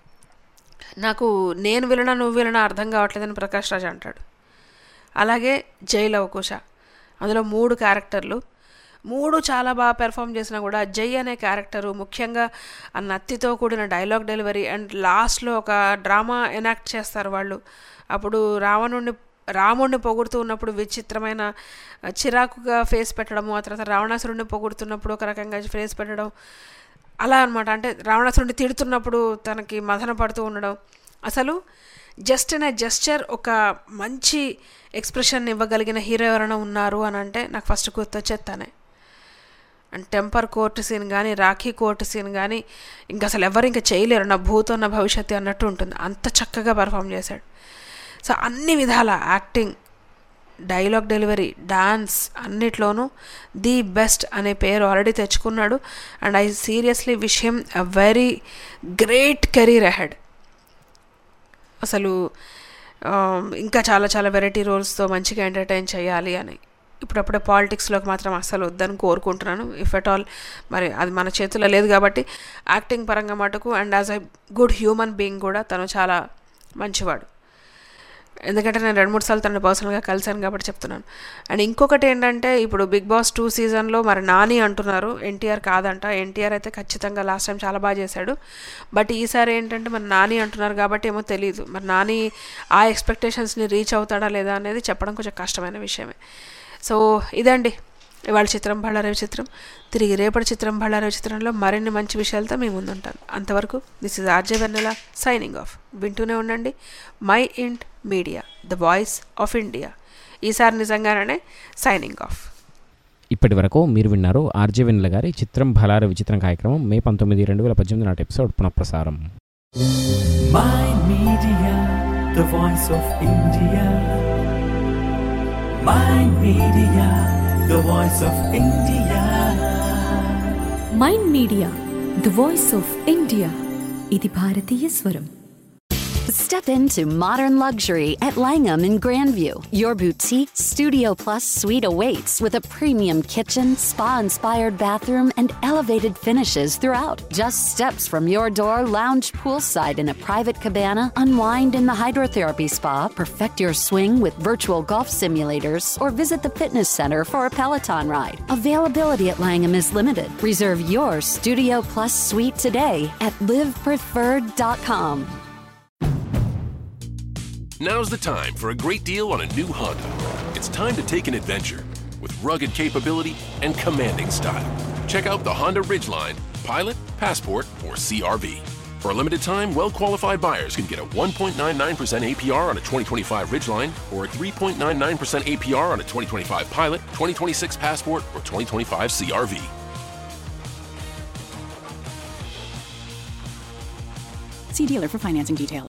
నాకు నేను విలనా నువ్వు విలనా అర్థం కావట్లేదని ప్రకాష్ రాజ్ అంటాడు అలాగే జై లవకుశ అందులో మూడు క్యారెక్టర్లు మూడు చాలా బాగా పెర్ఫామ్ చేసినా కూడా జై అనే క్యారెక్టరు ముఖ్యంగా ఆ నత్తితో కూడిన డైలాగ్ డెలివరీ అండ్ లాస్ట్లో ఒక డ్రామా ఎనాక్ట్ చేస్తారు వాళ్ళు అప్పుడు రావణుడిని రాముడిని పొగుడుతూ ఉన్నప్పుడు విచిత్రమైన చిరాకుగా ఫేస్ పెట్టడము ఆ తర్వాత రావణాసురుడిని పొగుడుతున్నప్పుడు ఒక రకంగా ఫేస్ పెట్టడం అలా అనమాట అంటే రావణాసురుడిని తిడుతున్నప్పుడు తనకి మదన పడుతూ ఉండడం అసలు జస్ట్ ఇన్ ఎ జస్చర్ ఒక మంచి ఎక్స్ప్రెషన్ ఇవ్వగలిగిన హీరో ఎవరైనా ఉన్నారు అని అంటే నాకు ఫస్ట్ గుర్తొచ్చేది తనే అండ్ టెంపర్ కోర్టు సీన్ కానీ రాఖీ కోర్టు సీన్ కానీ ఇంకా అసలు ఎవరు ఇంకా చేయలేరు నా భూతో నా భవిష్యత్తు అన్నట్టు ఉంటుంది అంత చక్కగా పర్ఫామ్ చేశాడు సో అన్ని విధాల యాక్టింగ్ డైలాగ్ డెలివరీ డాన్స్ అన్నిట్లోనూ ది బెస్ట్ అనే పేరు ఆల్రెడీ తెచ్చుకున్నాడు and I seriously wish him a very great career ahead అసలు ఆ, ఇంకా చాలా చాలా వెరైటీ రోల్స్తో మంచిగా ఎంటర్టైన్ చేయాలి అని ఇప్పుడప్పుడే పాలిటిక్స్లోకి మాత్రం అస్సలు వద్దని కోరుకుంటున్నాను ఇఫ్ ఎట్ ఆల్ మరి అది మన చేతిలో లేదు కాబట్టి యాక్టింగ్ పరంగా మటుకు and as a good human being కూడా తను చాలా మంచివాడు ఎందుకంటే నేను రెండు మూడు సార్లు తనని పర్సనల్గా కలిశాను కాబట్టి చెప్తున్నాను అండ్ ఇంకొకటి ఏంటంటే ఇప్పుడు బిగ్ బాస్ టూ సీజన్లో మరి నాని అంటున్నారు ఎన్టీఆర్ కాదంట ఎన్టీఆర్ అయితే ఖచ్చితంగా లాస్ట్ టైం చాలా బాగా చేశాడు బట్ ఈసారి ఏంటంటే మరి నాని అంటున్నారు కాబట్టి ఏమో తెలియదు మరి నాని ఆ ఎక్స్పెక్టేషన్స్ని రీచ్ అవుతాడా లేదా అనేది చెప్పడం కొంచెం కష్టమైన విషయమే సో ఇదండి ఇవాళ చిత్రం బళ్ళారవి చిత్రం తిరిగి రేపటి చిత్రం బళ్ళారవి చిత్రంలో మరిన్ని మంచి విషయాలతో మీ ముందుంటాను అంతవరకు this is RJ Vennela signing off వింటూనే ఉండండి Mind Media the voice of India ఈసారి నిజంగానే సైనింగ్ ఆఫ్ ఇప్పటి వరకు మీరు విన్నారు ఆర్జే వెన్నెల గారి చిత్రం బలార విచిత్రం కార్యక్రమం మే పంతొమ్మిది రెండు వేల పద్దెనిమిది నాటి ఎపిసోడ్ పునఃప్రసారం My Media, the voice of India. My Media, the voice of India. Mind Media the voice of India ఇది భారతీయ స్వరం Step into modern luxury at Langham in Grandview. Your boutique Studio Plus suite awaits with a premium kitchen, spa inspired bathroom, and elevated finishes throughout. Just steps from your door, lounge poolside in a private cabana, unwind in the hydrotherapy spa, perfect your swing with virtual golf simulators, or visit the fitness center for a Peloton ride. Availability at Langham is limited. Reserve your Studio Plus suite today at livepreferred.com. Now's the time for a great deal on a new Honda. It's time to take an adventure with rugged capability and commanding style. Check out the Honda Ridgeline, Pilot, Passport, or CRV. For a limited time, well qualified buyers can get a 1.99% APR on a 2025 Ridgeline or a 3.99% APR on a 2025 Pilot, 2026 Passport, or 2025 CRV. See dealer for financing details.